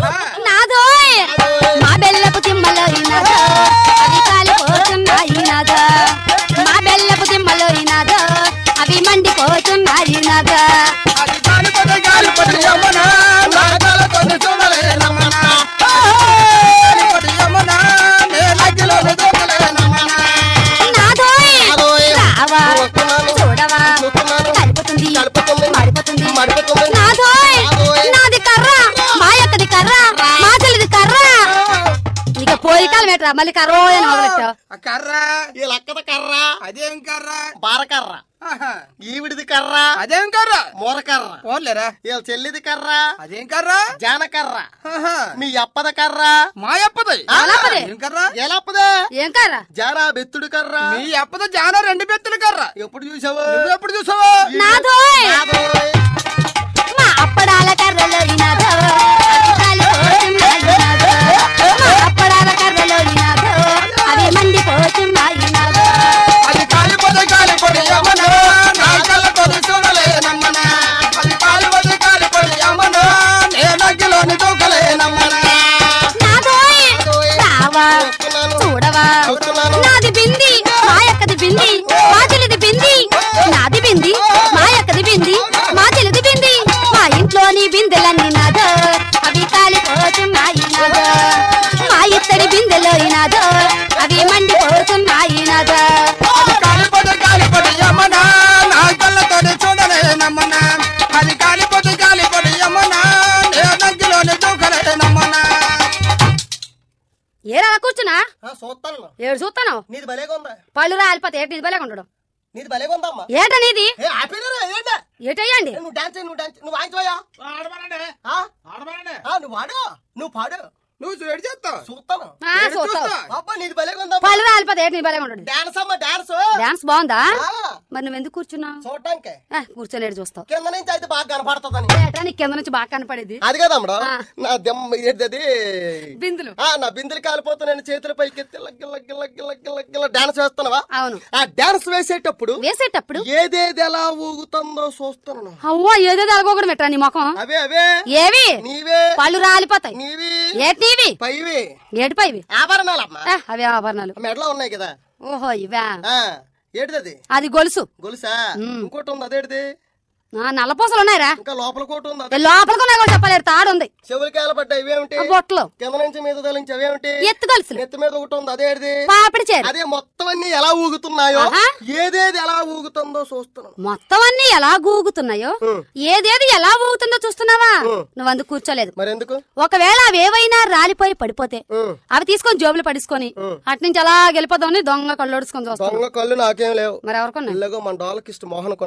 నాదోయ్ మా బెల్లపు తిమ్మలో ఈనాదో అవి కాలిపోతున్నాయి నాదో మా బెల్లపు తిమ్మలో ఈనాదో అవి మండిపోతున్నాయి నాదో అది గాలిపట గాలిపట యమున నాగలతోని చూడలేనమ్మనా గాలిపట యమున నేలకిలోని దూకలేనమ్మనా నాదోయ్ అదోయ్. రావా వస్తున్నాను. చూడవా చూస్తున్నాను. కలుపుతుంది కలుపుతుంది. మడిపోతుంది మడిపోతుంది. నాదోయ్ నాదోయ్. నాది కర్ర మా యొక్కది కర్ర మా చెల్లిది కర్ర ఇక పోయి కాలం ఏట్రా మళ్ళీ కర్ర అని మొదలెట్టావు ఆ కర్ర ఈ లక్కద కర్ర అదేం కర్ర బారకర్ర ఆహా. ఈవిడిది కర్ర అదేం కర్ర మూరకర్ర పోన్లేరా వీళ్ళ చెల్లిది కర్ర అదేం కర్ర జానకర్ర ఆహా. మీ అప్పద కర్ర మా అప్పది అప్పది. ఏం కర్ర ఎలప్పదే ఏం కర్ర జానా బెత్తుడు కర్ర మీ అప్పద జాన రెండు బెత్తులు కర్ర ఎప్పుడు చూసావు నువ్వు ఎప్పుడు చూసావా నాదోయ్ నాదోయ్. మా అప్పడాల కర్రలో ఈనాదో అవి కాలిపోతున్నాయి నాదో మా అప్పడాల కర్రలో ఈనాదో అవి మండిపోతున్నాయి నాదో అది కాలిపోతే కాలిపోయి యమన నాగలతోని చూడలేనమ్మనా అది కాలిపోతే కాలిపోయి యమన నేలకిలోని దూకలేనమ్మనా నాదోయ్ రావా వస్తున్నాను. చూడవా చూస్తున్నాను. నాది బింది మా యొక్కది బింది మా చెల్లిది బింది నాది బింది మా యొక్కది బింది మా చెల్లిది బింది మా ఇంట్లోని బిందెలన్నీ నాదో అవి కాలిపోతున్నాయి నాదో మా ఇత్తడి బిందెలో నాదో అవి మండిపోతున్నాయి నాదో అది కాలిపోతే కాలిపోయి యమన నాగలతోని చూడలేనమ్మనా అది కాలిపోతే కాలిపోయి యమన నేలకిలోని దూకలేనమ్మనా ఏరా కూర్చున్నా ఆ, చూస్తాను ఏడు చూస్తాను నీది భలేగా ఉందా పళ్ళు రాలిపోతే ఏంటి ఇది బలేగా ఉండడం నీది భలేగా ఉందమ్మా ఏట నీది ఏ ఆపినరా ఏంటా ఏటయ్యండి నువ్వు డాన్స్ చేయి, నువ్వు డాన్స్ నువ్వు వాయించవయ్యా ఆడమనండి ఆ? ఆడమనండి ఆ, నువ్వు వాడు నువ్వు పాడు నువ్వు చూడు చేస్తావు చూస్తాను ఆ, చూస్తావు అబ్బా నీది భలేగా ఉందమ్మా పళ్ళు రాలిపోతే ఏంటి నీ బలేగా ఉండడు డాన్స్ అమ్మా డాన్స్ డాన్స్ బాగుందా ఆ, మరి నువ్వు ఎందుకు కూర్చున్నావు చూడటానికి ఏ, కూర్చొని చూస్తావు కింద నుంచి అయితే బాగా కనపడుతుందని ఏటా నీ కింద నుంచి బాగా కనపడేది అది కదమ్మా ఆ. నా దెమ్మ ఏంటది బిందులు ఆ నా బిందులు కాలిపోతే నేను చేతుల పైకి ఎత్తి లగ్గి లగ్గి లగ్గి లగ్గి లగ్గి డాన్స్ వేస్తున్నావా అవును ఆ డాన్స్ వేసేటప్పుడు వేసేటప్పుడు ఏదేది ఎలా ఊగుతుందో చూస్తున్నాను అవ్వ ఏదేదో అలగోకడం పెట్టరా నీ ముఖం అవే అవే ఏవి నీవే పళ్ళు రాలిపోతాయి నీవి ఏటి నీవి పైవి ఏటి పైవి ఆభరణాలమ్మా ఏ, అవే ఆభరణాలు మెడలో ఉన్నాయి కదా ఓహో ఇవా ఆ ఏంటిది అది గొలుసు గొలుసా ఇంకోటి ఉంది అదేంటిది ఆ, నల్లపూసలు ఉన్నాయిరా ఇంకా లోపల కోటి ఉంది ఏ, అదే లోపలికి ఉన్నాయి కూడా చెప్పలేరు తాడు ఉంది చెవులకి ఏలబడ్డాయి ఇవేమిటి ఆ బొట్టలు కింద నుంచి మీద తలించి అవేమిటి ఎత్తు గొలుసులు నెత్తి మీద ఒకటి ఉంది అదేంటిది పాపిడి చేరు అదే మొత్తం అన్ని ఎలా ఊగుతున్నాయో ఆహా. ఏదేది ఎలా ఊగుతుందో చూస్తున్నాను మొత్తం అన్ని ఎలా గూగుతున్నాయో ఏదేది ఎలా ఊగుతుందో చూస్తున్నావా నువ్వు అందుకు కూర్చోలేదు మరెందుకు ఒకవేళ అవేవైనా రాలిపోయి పడిపోతే ఉం. అవి తీసుకొని జోబులు పడుచుకొని అట్నుంచి అలా గెలిపోదామని దొంగ కళ్ళొడుచుకొని చూస్తాం దొంగ కళ్ళు నాకేం లేవు మరి ఎవరికొన్నాయి ఇల్లగో మన డాలకి ఇష్ట మోహన్ కొన్నాయి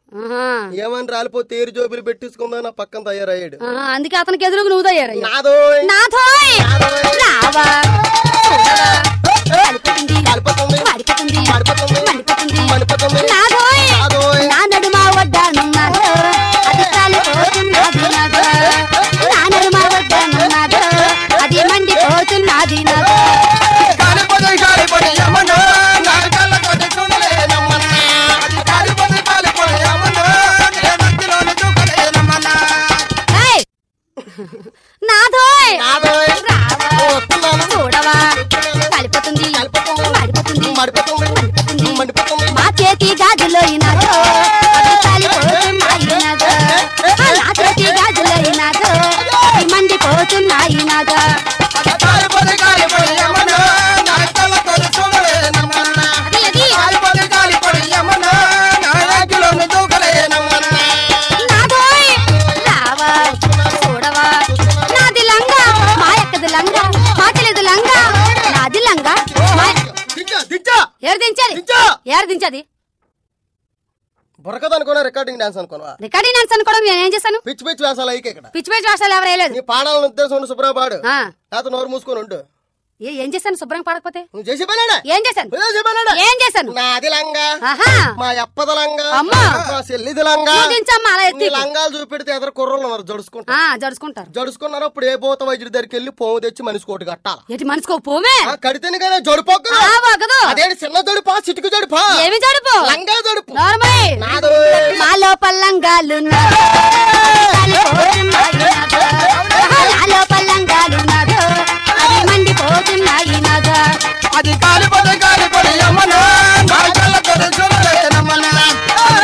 ఆహా. ఏమని రాలిపోతే ఏరు జోబులు పెట్టించుకుందా నా పక్కన తయారయ్యాడు ఆహా, అందుకే అతనికి ఎదురుగా నువ్వు తయారయ్యా నాదోయ్ నాథోయ్ రావా చూడవా, కలిపోతుంది కాలిపోతుంది మాడిపోతుంది మాడిపోతుంది మండిపోతుంది మండిపోతుంది నాథోయ్ నాదోయ్ నా నడుమ వడ్డానున్నాడు అది కాలిపోతున్నది నాదో నా నడుమ వడ్డానున్నాడు అది మండిపోతున్నది నాదో కాలిపోతే కాలిపోతే యమను నా కళ్ళతోటి చూడలేనమ్మన్నా అది కాలిపోతే కాలిపోతే యమను నే నదిలోని దూకలేనమ్మన్నా ఏయ్! నాథోయ్ నాదోయ్ రావా వస్తున్నాను చూడవా కలిపోతుంది కాలిపోతుంది మాడిపోతుంది మాడిపోతుంది మండిపోతుంది మండిపోతుంది మా చేతి గాజులో ఇనాదో అది కాలిపోతున్నాయి నాదో నా చేతి గాజులో ఇనాదో అది మండిపోతున్నాయి నాదో అది కాలిపోతే కాలిపోతే యమను నా కళ్ళతోటి చూడలేనమ్మన్నా అది అది కాలిపోతే కాలిపోతే యమను నా నదిలోని దూకలేనమ్మన్నా నాదోయ్ రావా చూడవా నాది లంగా మా యొక్కది లంగా మా చెల్లిది లంగా నాది లంగా మా దించా దించా ఏరు దించాలి దించా ఏరు దించాది బుర్రకథ అనుకున్నా రికార్డింగ్ డాన్స్ అనుకున్నా రికార్డింగ్ డాన్స్ అనుకోవడం నేను ఏం చేశాను పిచ్చి పిచ్చి వేసాలు అయికే ఇక్కడ పిచ్చి పిచ్చి వేషాలు ఎవరు వేయలేదు నీ పాడాలని ఉద్దేశం ఉండు శుభ్ర పాడు ఆ, లేకపోతే నోరు మూసుకొని ఉండు ఏ ఏం చేశాను శుభ్రంగా పాడకపోతే నువ్వు చేసి పనాడా ఏం చేశాను నువ్వు చేసి పనాడా ఏం చేశాను నాది లంగా ఆహా మా అప్పద లంగా అమ్మా. మా చెల్లిది లంగా నువ్వు దించమ్మా అలా నీ ఎత్తి లంగాలు చూపెడితే ఎదరు కుర్రోళ్ళు ఉన్నారు జడుచుకుంటా ఆ జడుచుకుంటారు జడుచుకున్నారు అప్పుడు ఏ పోత వైద్యుడి దగ్గరికి వెళ్ళి పోము తెచ్చి మనిషి కోటి కట్టాల ఎటు మనసుకో పోమే ఆ కడితేనే కానీ జడుపోక ఆ వగదు అదేంటి చిన్న జడుపా చిటుకు జడుపా ఏమి జడుపు లంగా జడుపు నార్మల్ నాదు మా లోపల లంగాలు లోపల లంగాలు నాదో అవి మండిపోతున్నాయి నాదో అది కాలిపోతే కాలిపోతే యమను నా కళ్ళతోటి చూడలేనమ్మన్నా అది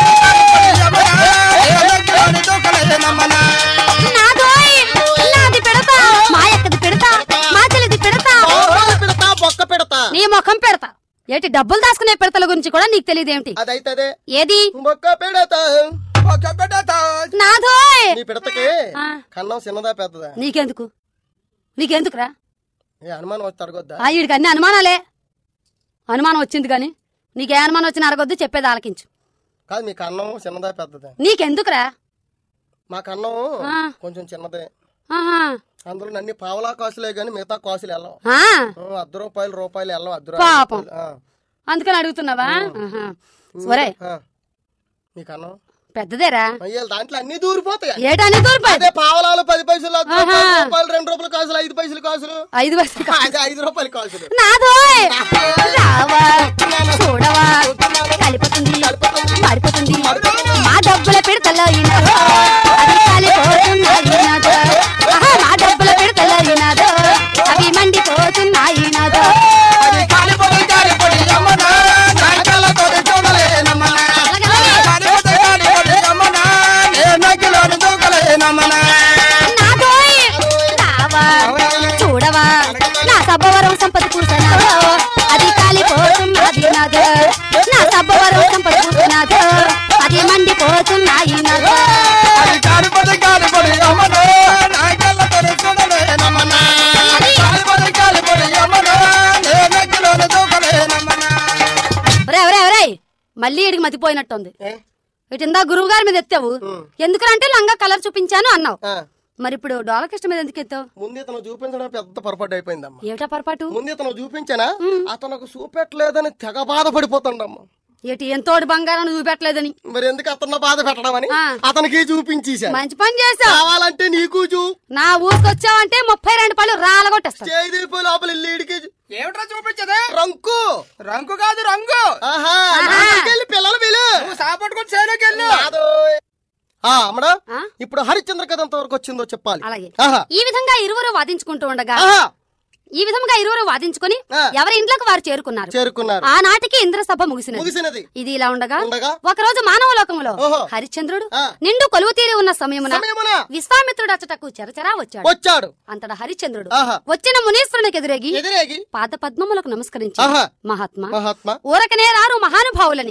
కాలిపోతే కాలిపోతే యమను నే నదిలోని దూకలేనమ్మన్నా నాదోయ్ నాది పెడతా మా యొక్కది పెడతా మా చెల్లిది పెడతా బొక్కలు పెడతా బొక్క పెడతా నీ ముఖం పెడతా ఏంటి డబ్బులు దాచుకునే పెడతల గురించి కూడా నీకు తెలియదేంటి అదైతే ఏది బొక్క పెడతా ఒక బిడ్డతో నాదోయ్ నీ పిడతకి ఆ. కన్నం చిన్నదా పెద్దదా నీకెందుకు నీకెందుకురా ఏ అనుమానం వచ్చి అడగొద్దా ఆ వీడికి అన్ని అనుమానాలే అనుమానం వచ్చింది కానీ నీకే అనుమానం వచ్చిన అరగొద్దు చెప్పేది ఆలకించు కాదు మీ కన్నం చిన్నదా పెద్దదా నీకెందుకురా మా కన్నం ఆ. కొంచెం చిన్నదే ఆహా. అందులో అన్ని పావలా కాసులే గాని మిగతా కాసులు వెళ్ళవు ఆ, ఆ, అర్ధ రూపాయలు రూపాయలు వెళ్ళవు అర్ధ పాపం. రూపాయలు. ఆ. అందుకని అడుగుతున్నావా ఆహా. ఒరే ఆ. మీ కన్నం పెద్దదేరా అయ్యాలి దాంట్లో అన్ని దూరిపోతాయి ఏటాని దూరిపోయి అదే పావలాలు పది పైసలు అర్ధ ఆహా. రూపాయలు, రూపాయలు రెండు రూపాయలు కాసులు ఐదు పైసలు కాసులు ఐదు వయసు అదే ఐదు రూపాయలు కాసులు నాదోయ్ రావా చూడవా కలిపోతుంది మారిపోతుంది మా డబ్బుల పిడతలో ఈనాడు అవి కాలిపోతున్నాయి నాదో ఆహా, మా డబ్బుల పిడతలో ఈనాడు అవి మండిపోతున్నాయి నాదో అది కాలిపోతే కాలిపోతే యమను నా కళ్ళతోటి చూడలేనమ్మన్నా కాలిపోతే కాలిపోతే యమను నే నదిలోని దూకలేనమ్మన్నా నాదోయ్ రావా చూడవా నా సబ్బవరం సంపద కూర్చున్నాదో అది కాలిపోతున్నది నాదో నా సబ్బవరం సంపద కూర్చున్నాదో అది మండిపోతున్నాయి నాదో అది కాలిపోతే కాలిపోతే యమను నా కళ్ళతోటి చూడలేనమ్మన్నా కాలిపోతే కాలిపోతే యమను నే నదిలోని దూకలేనమ్మన్నా ఒరే ఒరే ఒరే మళ్ళీ ఇడికి మతిపోయినట్టుంది ఏ? ఇటు ఇందా గురువు గారి మీద ఎత్తావు ఎందుకంటే లంగా కలర్ చూపించాను అన్నావు ఆ. మరి ఇప్పుడు డాలకృష్ణ మీద ఎందుకు ఎత్తావు ముందు ఇతను చూపించడం పెద్ద పొరపాటు అయిపోయిందమ్మా ఏమిటా పొరపాటు ముందు ఇతను చూపించానా అతనికి చూపెట్టలేదని తెగ బాధపడిపోతాడమ్మా ఏటి ఎంతోటి బంగారం చూపెట్టలేదని మరి ఎందుకు అతను బాధ పెట్టడం అని ఆ. అతనికి చూపించేశా మంచి పని చేసావు కావాలంటే నీకు చూ నా ఊరికొచ్చావంటే ముప్పై రెండు పళ్ళు రాలగొట్టేస్తాను చేయి లోపల ఇల్లు ఏమిట్రా చూపించదే రంకు రంగు కాదు రంగు ఆహా నాకెళ్ళి పిల్లలు వీలు నువ్వు సాపట్టుకుని చేలోకి వెళ్ళు నాదోయ్. ఆ అమ్మడా ఆ? ఇప్పుడు హరిశ్చంద్ర కథ ఎంత వరకు వచ్చిందో చెప్పాలి అలాగే ఆహా ఈ విధంగా ఇరువురు వాదించుకుంటూ ఉండగా ఆహా ఈ విధంగా ఇరువురు వాదించుకుని ఆ. ఎవరి ఇంట్లోకి వారు చేరుకున్నారు చేరుకున్నారు ఆనాటికి ఇంద్రసభ ముగిసినది ముగిసినది ఇది ఇలా ఉండగా ఉండగా ఒకరోజు మానవ లోకంలో ఓహో. హరిశ్చంద్రుడు ఆ. నిండు కొలువు తీరి ఉన్న సమయమున సమయమున విశ్వామిత్రుడు అచ్చటకు చెరచెరా వచ్చాడు వచ్చాడు అంతట హరిశ్చంద్రుడు ఆహా. వచ్చిన మునీశ్వరునికి ఎదురేగి ఎదిరేగి పాద పద్మములకు నమస్కరించి ఆహా. మహాత్మా మహాత్మా ఊరకనే రారు మహానుభావులని అది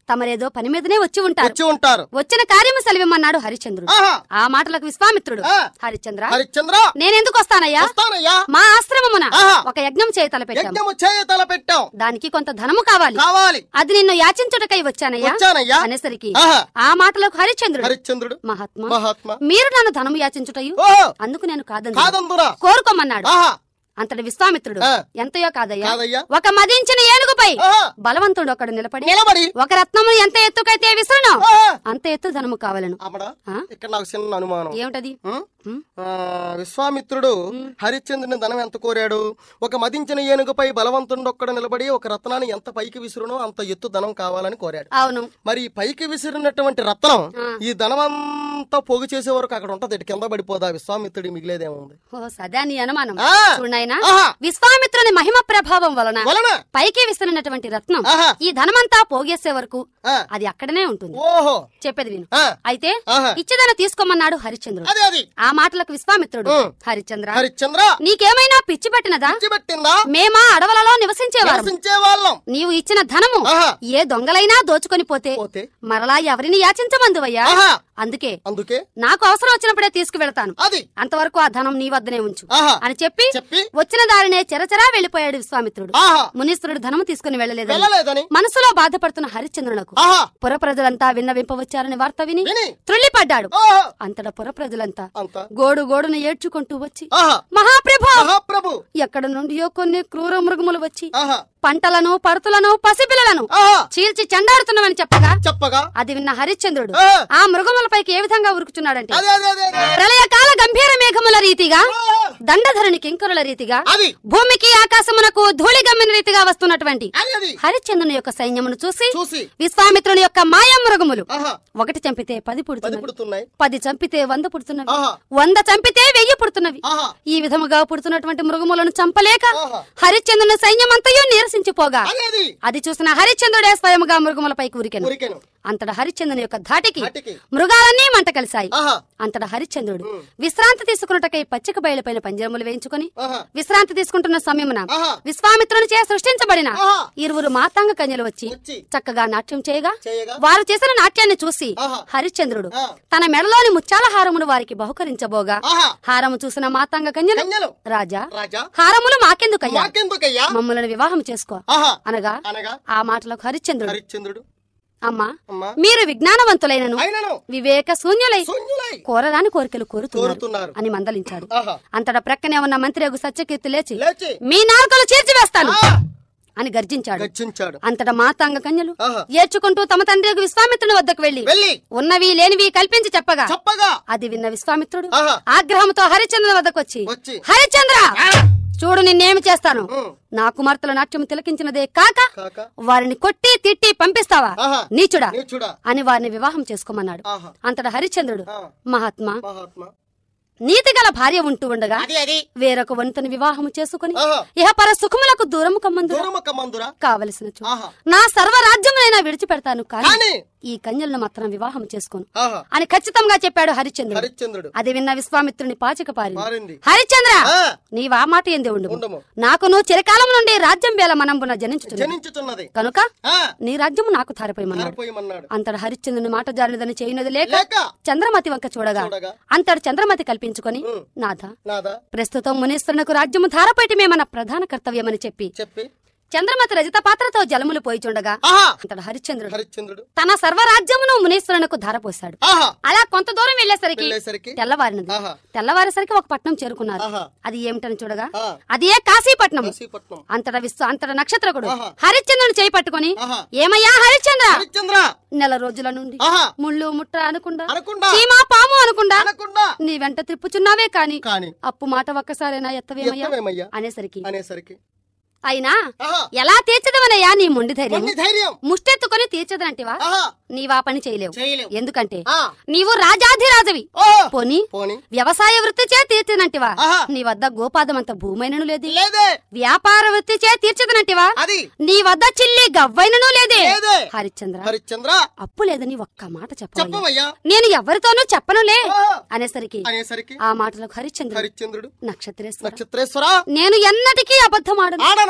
తమరేదో పని మీదనే వచ్చి ఉంటారు వచ్చి ఉంటారు వచ్చిన కార్యము సెలవిమ్మన్నాడు హరిచంద్రుడు ఆహా ఆ మాటలకు విశ్వామిత్రుడు ఆ. హరిచంద్ర హరిశ్చంద్ర నేనెందుకు వస్తానయ్యా వస్తానయ్యా మా ఆశ్రమమున ఆహా. ఒక యజ్ఞం చేయ తలపెట్టాం యజ్ఞము చేయ తల పెట్టాం దానికి కొంత ధనము కావాలి కావాలి అది నిన్ను యాచించుటకై వచ్చానయ్యా వచ్చానయ్యా అనేసరికి ఆహా ఆ మాటలకు హరిచంద్రుడు హరిశ్చంద్రుడు మహాత్మా మహాత్మా మీరు నన్ను ధనము యాచించుటయు ఓహో అందుకు నేను కాదని కాదందురా కోరుకోమన్నాడు ఆహా అంతటి విశ్వామిత్రుడు ఆ. ఎంతయో కాదయ్యా కాదయ్యా ఒక మదించిన ఏనుగుపై ఆహా బలవంతుడు ఒకడు నిలబడి నిలబడి ఒక రత్నము ఎంత ఎత్తుకైతే విసురును ఆహా. అంత ఎత్తు ధనము కావాలను అమ్మడా ఆ? ఇక్కడ నాకు చిన్న అనుమానం ఏమిటది ఉం? ఉం? ఆ, విశ్వామిత్రుడు హరిశ్చంద్రుని ధనం ఎంత కోరాడు ఒక మదించిన ఏనుగుపై బలవంతుడు ఒక్కడ నిలబడి ఒక రత్నాన్ని ఎంత పైకి విసురునో అంత ఎత్తు ధనం కావాలని కోరాడు అవును మరి ఈ పైకి విసిరినటువంటి రత్నం ఆ. ఈ ధనమంతా పోగు చేసే వరకు అక్కడ ఉంటది ఇటు కింద పడిపోదా విశ్వామిత్రుడి మిగిలేదేముంది ఓ సదా నీ అనుమానం ఆ. చూడాయనా ఆహా. విశ్వామిత్రుని మహిమ ప్రభావం వలన వలన పైకి విసిరినటువంటి రత్నం ఆహా. ఈ ధనమంతా పోగేసే వరకు ఆ. అది అక్కడనే ఉంటుంది ఓహో చెప్పేది విను ఆ. అయితే ఆహా. ఇచ్చేదాన్ని తీసుకోమన్నాడు హరిశ్చంద్రుడు అదే అది ఆ మాటలకు విశ్వామిత్రుడు ఉం. హరిశ్చంద్ర హరిశ్చంద్ర నీకేమైనా పిచ్చి పట్టినదా పెట్టిందా మేమా అడవులలో నివసించేవారు నివసించే వాళ్ళం నీవు ఇచ్చిన ధనము ఆహా. ఏ దొంగలైనా దోచుకొని పోతే పోతే మరలా ఎవరిని యాచించమందువయ్యా ఆహా అందుకే అందుకే నాకు అవసరం వచ్చినప్పుడే తీసుకువెళతాను అది అంతవరకు ఆ ధనం నీ వద్దనే ఉంచు ఆహా అని చెప్పి చెప్పి వచ్చిన దారినే చెరచెరా వెళ్లిపోయాడు విశ్వామిత్రుడు ఆహా మునీశ్వరుడు ధనము తీసుకుని వెళ్ళలేదని వెళ్ళలేదని మనసులో బాధపడుతున్న హరిశ్చంద్రునకు ఆహా పుర ప్రజలంతా విన్నవింపవచ్చారని వార్త విని విని త్రుళ్ళిపడ్డాడు ఆహా అంతటా పుర ప్రజలంతా అంత గోడు గోడును ఏడ్చుకుంటూ వచ్చి ఆహా మహాప్రభు మహాప్రభు ఎక్కడ నుండియో కొన్ని క్రూర మృగములు వచ్చి ఆహా పంటలను పరుతులను పసిపిల్లలను ఆహా చీల్చి చెండాడుతున్నామని చెప్పగా చెప్పగా అది విన్న హరిశ్చంద్రుడు ఆ. ఆ మృగములపైకి ఏ విధంగా ఉరుకుచున్నాడంటే అదే అదే అదే అదే. ప్రళయకాల గంభీర మేఘముల రీతిగా ఆహా. దండధరుని కింకరుల రీతిగా అది భూమికి ఆకాశమునకు ధూళి గమ్మిన రీతిగా వస్తున్నటువంటి అది అది హరిశ్చంద్రుని యొక్క సైన్యమును చూసి చూసి విశ్వామిత్రుని యొక్క మాయ మృగములు ఆహా ఒకటి చంపితే పది పది పుడుతున్నవి పుడుతున్నాయి పది చంపితే వంద పుడుతున్నవి ఆహా వంద చంపితే వెయ్యి పుడుతున్నవి ఆహా ఈ విధముగా పుడుతున్నటువంటి మృగములను చంపలేక ఆహా. హరిశ్చంద్రుని సైన్యమంతయు నీరసించిపోగా అదే అది అది చూసిన హరిశ్చంద్రుడే స్వయముగా మృగములపైకి ఉరికెను ఉరికెను అంతట హరిశ్చంద్రుని యొక్క ధాటికి వాటికి మృగాలన్నీ మంట కలిశాయి ఆహా అంతట హరిశ్చంద్రుడు ఉం. విశ్రాంతి తీసుకున్నటకై పచ్చిక బయలుపైన పంజరములు వేయించుకుని ఆహా విశ్రాంతి తీసుకుంటున్న సమయమున ఆహా విశ్వామిత్రుని చే సృష్టించబడిన ఆహా. ఇరువురు మాతాంగ కన్యలు వచ్చి వచ్చి చక్కగా నాట్యం చేయగా చేయగా వారు చేసిన నాట్యాన్ని చూసి ఆహా. హరిశ్చంద్రుడు ఆ. తన మెడలోని ముత్యాల హారమును వారికి బహుకరించబోగా ఆహా హారము చూసిన మాతాంగ కన్యలు కన్యలు రాజా రాజా హారములు మాకెందుకయ్యా మాకెందుకయ్యా మమ్మల్ని వివాహం చేసుకో ఆహా అనగా అనగా ఆ మాటలకు హరిశ్చంద్రుడు హరిశ్చంద్రుడు అమ్మా అమ్మా మీరు విజ్ఞానవంతులైనను ఆయనను వివేక శూన్యులై శూన్యులై కోరరాని కోరికలు కోరుతున్నారు కోరుతున్నారు అని మందలించాడు ఆహా అంతటా ప్రక్కనే ఉన్న మంత్రి సత్యకీర్తి లేచి లేచి మీ నాలుకలు చీల్చివేస్తాను ఆ, అని గర్జించాడు గర్జించాడు అంతటా మాతాంగ కన్యలు ఆహా ఏడ్చుకుంటూ తమ తండ్రి విశ్వామిత్రుని వద్దకు వెళ్లి వెళ్ళి ఉన్నవి లేనివి కల్పించి చెప్పగా చెప్పగా అది విన్న విశ్వామిత్రుడు ఆహా ఆగ్రహంతో హరిచంద్రుని వద్దకు వచ్చి వచ్చి హరిచంద్ర చూడు నిన్నేమి చేస్తాను ఉం. నా కుమార్తెల నాట్యం తిలకించినదే కాక కాక వారిని కొట్టి తిట్టి పంపిస్తావా ఆహా నీచుడా నీచుడా అని వారిని వివాహం చేసుకోమన్నాడు ఆహా అంతటా హరిశ్చంద్రుడు ఆ, మహాత్మా మహాత్మా నీతి గల భార్య ఉంటూ ఉండగా అది అది వేరొక వంతుని వివాహము చేసుకుని ఆహా ఇహ పర సుఖములకు దూరము కమ్మందు దూరమక్క మందురా కావలసిన చో ఆహా నా సర్వరాజ్యమునైనా విడిచిపెడతాను కానీ కానీ ఈ కన్యలను మాత్రం వివాహం చేసుకోను ఆహా అని ఖచ్చితంగా చెప్పాడు హరిశ్చంద్రుడు హరిశ్చంద్రుడు అది విన్న విశ్వామిత్రుని పాచిక పారింది మారింది హరిశ్చంద్ర ఆ, నీవు ఆ మాట ఎందే ఉండు ఉండము నాకు నువ్వు చిరకాలం నుండి రాజ్యం వేల మనంబున జనించుచున్నది జనించుతున్నది కనుక ఆ నీ రాజ్యము నాకు ధారపోయమన్నాడు మారిపోయమన్నాడు అంతడు హరిశ్చంద్రుని మాట జారినదని చేయనది లేక లేక చంద్రమతి వంక చూడగా చూడగా అంతడు చంద్రమతి కల్పించుకొని ఉం. నాథ నాదా ప్రస్తుతం మునీశ్వరునకు రాజ్యము ధారపోయటమే మన ప్రధాన కర్తవ్యమని చెప్పి చెప్పి చంద్రమతి రజత పాత్రతో జలములు పోయిచుండగా ఆహా అంతడు హరిశ్చంద్రుడు హరిశ్చంద్రుడు తన సర్వరాజ్యమును మునీశ్వరునకు ధారపోశాడు ఆహా అలా కొంత దూరం వెళ్లేసరికి వెళ్ళేసరికి తెల్లవారినది ఆహా తెల్లవారేసరికి ఒక పట్నం చేరుకున్నారు ఆహా అది ఏమిటని చూడగా ఆ అది ఏ కాశీపట్నం కాశీపట్నం అంతట విశ్వ అంతట నక్షత్రకుడు ఆహా. హరిశ్చంద్రుని చేయి పట్టుకుని ఆహా ఏమయ్యా హరిశ్చంద్ర హరిశ్చంద్ర నెల రోజుల నుండి ఆహా ముళ్ళు ముట్ర అనుకుండా అనకుండా చీమా పాము అనుకుండా అనకుండా నీ వెంట తిప్పుచున్నావే కాని కాని అప్పు మాట ఒక్కసారైనా ఎత్తవేమయ్యా ఎత్తవేమయ్యా అనేసరికి అనేసరికి అయినా ఆహా ఎలా తీర్చదవనయ్యా నీ మొండి ధైర్యం కొన్ని ధైర్యం ముష్టెత్తుకొని తీర్చదనంటివా ఆహా నీవా పని చేయలేవు చేయలేవు ఎందుకంటే ఆ నీవు రాజాధిరాజవి ఓ పోని పోని వ్యవసాయ వృత్తి చే తీర్చనంటివా ఆహా నీ వద్ద గోపాదమంత భూమైనను లేదు లేదే వ్యాపార వృత్తి చే తీర్చదనంటివా అది నీ వద్ద చిల్లి గవ్వైనను లేదే లేదే హరిశ్చంద్ర హరిశ్చంద్ర అప్పు లేదని ఒక్క మాట చెప్పవయ్యా చెప్పవయ్యా నేను ఎవరితోనూ చెప్పనులే ఆ, అనేసరికి అనేసరికి ఆ మాటలకు హరిశ్చంద్రుడు హరిశ్చంద్రుడు నక్షత్రేశ్వర నక్షత్రేశ్వర నేను ఎన్నటికీ అబద్ధమాడను ఆడను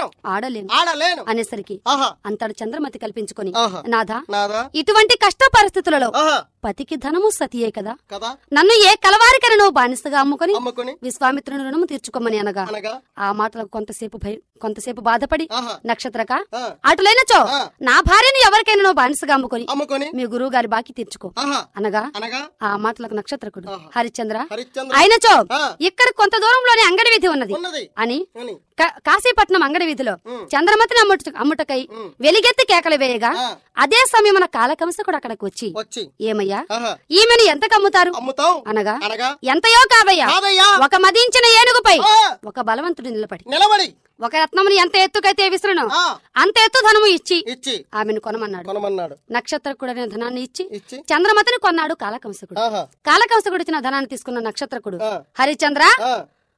ఆడలేను ఆడలేను ఆడలేను అనేసరికి ఆహా అంతడు చంద్రమతి కల్పించుకొని ఆహా. నాథా నాదా ఇటువంటి కష్ట పరిస్థితులలో ఆహా పతికి ధనము సతియే కదా కదా నన్ను ఏ కలవారికైనా నువ్వు బానిసగా అమ్ముకొని అమ్ముకొని విశ్వామిత్రుని రుణము తీర్చుకోమని అనగా అనగా ఆ మాటలకు కొంతసేపు భయ కొంతసేపు బాధపడి ఆహా నక్షత్రక ఆ, అటులైనచో ఆ. నా భార్యను ఎవరికైనా నువ్వు బానిసగా అమ్ముకొని అమ్ముకొని మీ గురువు గారి బాకి తీర్చుకో ఆహా అనగా అనగా ఆ మాటలకు నక్షత్రకుడు ఆహా. హరిశ్చంద్ర హరిశ్చంద్ర అయినచో ఆ. ఇక్కడ కొంత దూరంలోనే అంగడి వీధి ఉన్నది ఉన్నది అని అని కా- కాశీపట్నం అంగడి వీధిలో ఉమ్. చంద్రమతిని అమ్ముట అమ్ముటకై ఉమ్. వెలిగెత్తి కేకలు వేయగా ఆ. అదే సమయమున కాలకంసకుడు అక్కడికి వచ్చి వచ్చి ఏమయ్యా ఆహా ఈమెను ఎంతకు అమ్ముతారు అమ్ముతాం అనగా అనగా ఎంతయో కాదయ్యా కాదయ్యా ఒక మదించిన ఏనుగుపై ఆ, ఒక బలవంతుడు నిలబడి నిలబడి ఒక రత్నముని ఎంత ఎత్తుకైతే విసురును ఆ అంత ఎత్తు ధనము ఇచ్చి ఇచ్చి ఆమెను కొనమన్నాడు కొనమన్నాడు నక్షత్రకుడైన ధనాన్ని ఇచ్చి ఇచ్చి చంద్రమతిని కొన్నాడు కాలకంసకుడు ఆహా కాలకంసకుడు ఇచ్చిన ధనాన్ని తీసుకున్న నక్షత్రకుడు ఆ, హరిచంద్ర ఆ,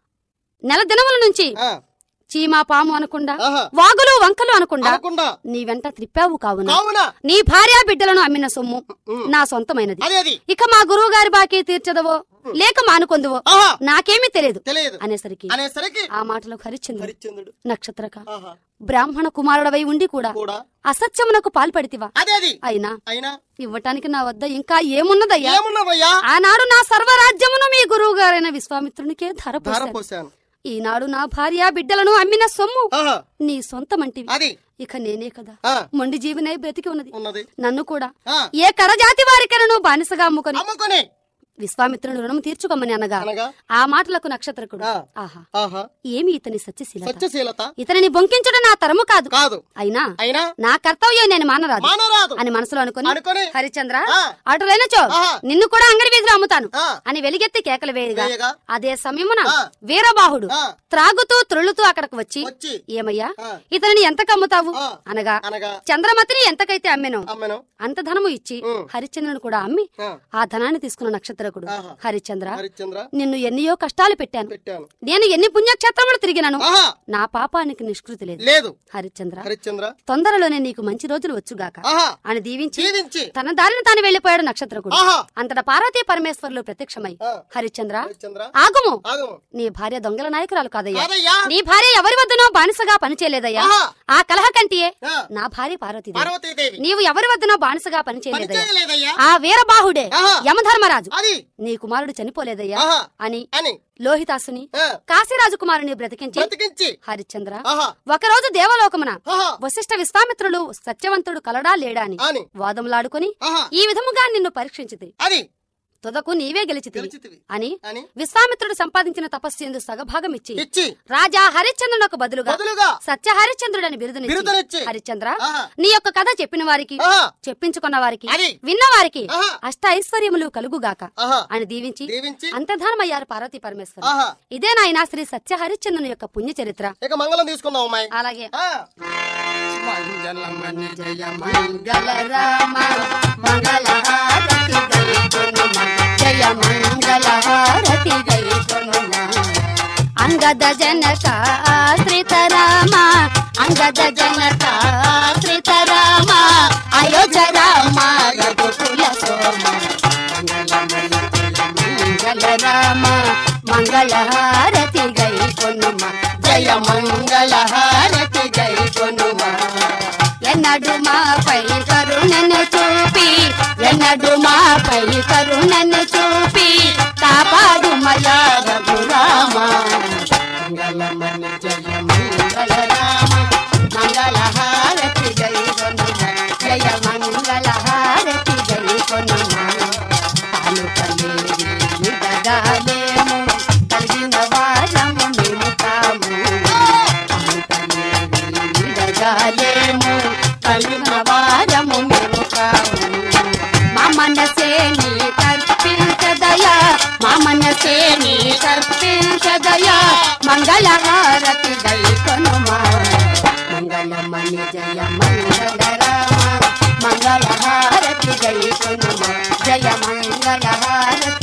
నెల దినముల నుంచి ఆ, చీమా పాము అనకుండా ఆహా వాగులు వంకలు అనకుండా అనకుండా నీ వెంట త్రిప్పావు కావున కావున నీ భార్య బిడ్డలను అమ్మిన సొమ్ము ఉమ్. నా సొంతమైనది అది అది ఇక మా గురువు గారి బాకీ తీర్చదవో లేక మానుకొందువో ఆహా నాకేమీ తెలియదు తెలియదు అనేసరికి అనేసరికి ఆ మాటలకు హరిశ్చంద్రుడు హరిశ్చంద్రుడు నక్షత్రక ఆహా బ్రాహ్మణ కుమారుడవై ఉండి కూడా కూడా అసత్యమునకు పాల్పడితివా అదే అది అయినా అయినా ఇవ్వటానికి నా వద్ద ఇంకా ఏమున్నదయ్యా ఏమున్నదయ్యా ఆనాడు నా సర్వరాజ్యమును మీ గురువు గారైన విశ్వామిత్రునికే ధర ధార పోశాను. పోసాను ఈనాడు నా భార్య బిడ్డలను అమ్మిన సొమ్ము ఆహా నీ సొంతమంటివి అది ఇక నేనే కదా ఆ మొండి జీవనే బ్రతికి ఉన్నది ఉన్నది నన్ను కూడా ఆ ఏ కరజాతి వారికైనా బానిసగా అమ్ముకొని అమ్ముకొని విశ్వామిత్రుని రుణం తీర్చుకోమని అనగా అనగా ఆ మాటలకు నక్షత్రకుడు ఆ. ఆహా ఆహా ఏమి ఇతని సత్యశీలత సత్యశీలత ఇతనిని బొంకించడం నా తరము కాదు కాదు అయినా అయినా నా కర్తవ్యం నేను మానరాదు మానరాదు అని మనసులో అనుకుని అనుకొని హరిచంద్ర ఆ. అటులైనచో ఆహా. నిన్ను కూడా అంగడి వీధిలో అమ్ముతాను ఆ. అని వెలిగెత్తి కేకలు వేయగా వేయగా అదే సమయమున ఆ. వీరబాహుడు ఆ. త్రాగుతూ త్రుళ్ళుతూ అక్కడికి వచ్చి వచ్చి ఏమయ్యా ఆ. ఇతనిని ఎంతకు అమ్ముతావు ఆ. అనగా అనగా చంద్రమతిని ఎంతకైతే అమ్మెనో అమ్మను అంత ధనము ఇచ్చి ఉమ్. హరిశ్చంద్రుని కూడా అమ్మి ఆ, ఆ ధనాన్ని తీసుకున్న నక్షత్రకుడు ఆహా. హరిశ్చంద్ర హరిశ్చంద్ర నిన్ను ఎన్నియో కష్టాలు పెట్టాను పెట్టాను నేను ఎన్ని పుణ్యక్షేత్రములు తిరిగినాను ఆహా నా పాపానికి నిష్కృతి లేదు లేదు హరిశ్చంద్ర హరిశ్చంద్ర తొందరలోనే నీకు మంచి రోజులు వచ్చుగాక ఆహా అని దీవించి జీవించి తన దారిని తాను వెళ్లిపోయాడు నక్షత్రకుడు ఆహా అంతటా పార్వతీ పరమేశ్వరులు ప్రత్యక్షమై ఆ. హరిశ్చంద్ర హరిశ్చంద్ర ఆగుము ఆగము నీ భార్య దొంగల నాయకురాలు కాదయ్యా కాదయ్యా నీ భార్య ఎవరి వద్దనో బానిసగా పనిచేయలేదయ్యా ఆహా ఆ కలహ కంటియే ఆ, నా భార్య పార్వతీదేవి పార్వతీదేవి నీవు ఎవరి వద్దనో బానిసగా పనిచేయలేదయ్యా పనిచేయలేదయ్యా ఆ వీరబాహుడే ఆహా. యమధర్మరాజు అది నీ కుమారుడు చనిపోలేదయ్యా ఆహా అని అని లోహితాసుని ఆ, కాశీరాజు కుమారుని బ్రతికించి బ్రతికించి హరిశ్చంద్ర ఆహా ఒకరోజు దేవలోకమున ఆహా వశిష్ఠ విశ్వామిత్రులు సత్యవంతుడు కలడా లేడా అని అని వాదములాడుకుని ఆహా ఈ విధముగా నిన్ను పరీక్షించింది అది తుదకు నీవే గెలిచితివి గెలిచితివి అని అని విశ్వామిత్రుడు సంపాదించిన తపస్సు ఎందు సగభాగం ఇచ్చి ఇచ్చి రాజా హరిశ్చంద్రునకు బదులుగా బదులుగా సత్య హరిశ్చంద్రుడని బిరుదునిచ్చి బిరుదునిచ్చి హరిశ్చంద్ర ఆహా నీ యొక్క కథ చెప్పిన వారికి ఆహా చెప్పించుకున్న వారికి అది. విన్న వారికి ఆహా. అష్ట ఐశ్వర్యములు కలుగుగాక ఆహా అని దీవించి దీవించి అంతర్ధానమయ్యారు పార్వతీ పరమేశ్వరు ఆహా ఇదే నాయన శ్రీ సత్య హరిశ్చంద్రుని యొక్క పుణ్య చరిత్ర ఇక మంగళం తీసుకుందాం అమ్మాయి అలాగే ఆ, మంగళమణి జయ మంగళ రామ మంగళ హారతి గైకొనుమ జయ మంగళ హారతి గైకొనుమ అంగద జనక ఆశ్రిత రామ అంగద జనక ఆశ్రిత రామ అయోధ్య రామ రఘుకుల సోమ మంగళ రామ మంగళ హారతి గైకొనుమ జయ మంగళ హారతి గైకొనుమ ఎన్నడు మాపై కరుణను చూపి ఎన్నడు మాపై కరుణను చూపి కాపాడు మయా రఘురామ మంగళమణి జయ మంగళ రామ మంగళ హారతి జయ కొనుమ జయ మంగళ హారతి జయ కొనుమ కానుకలేవి నిడగాలేము కలిగిన వారము మేము కాము విడగాలేము కలిగిన వారము మేము కాము మా మనసే నీ కర్పించదయా మా మనసే నీ కర్పించదయా మంగళహారతి గై కొనుమా మంగళమణి జయ మంగళ రామ మంగళహారతి గై కొనుమా జయ మంగళహారతి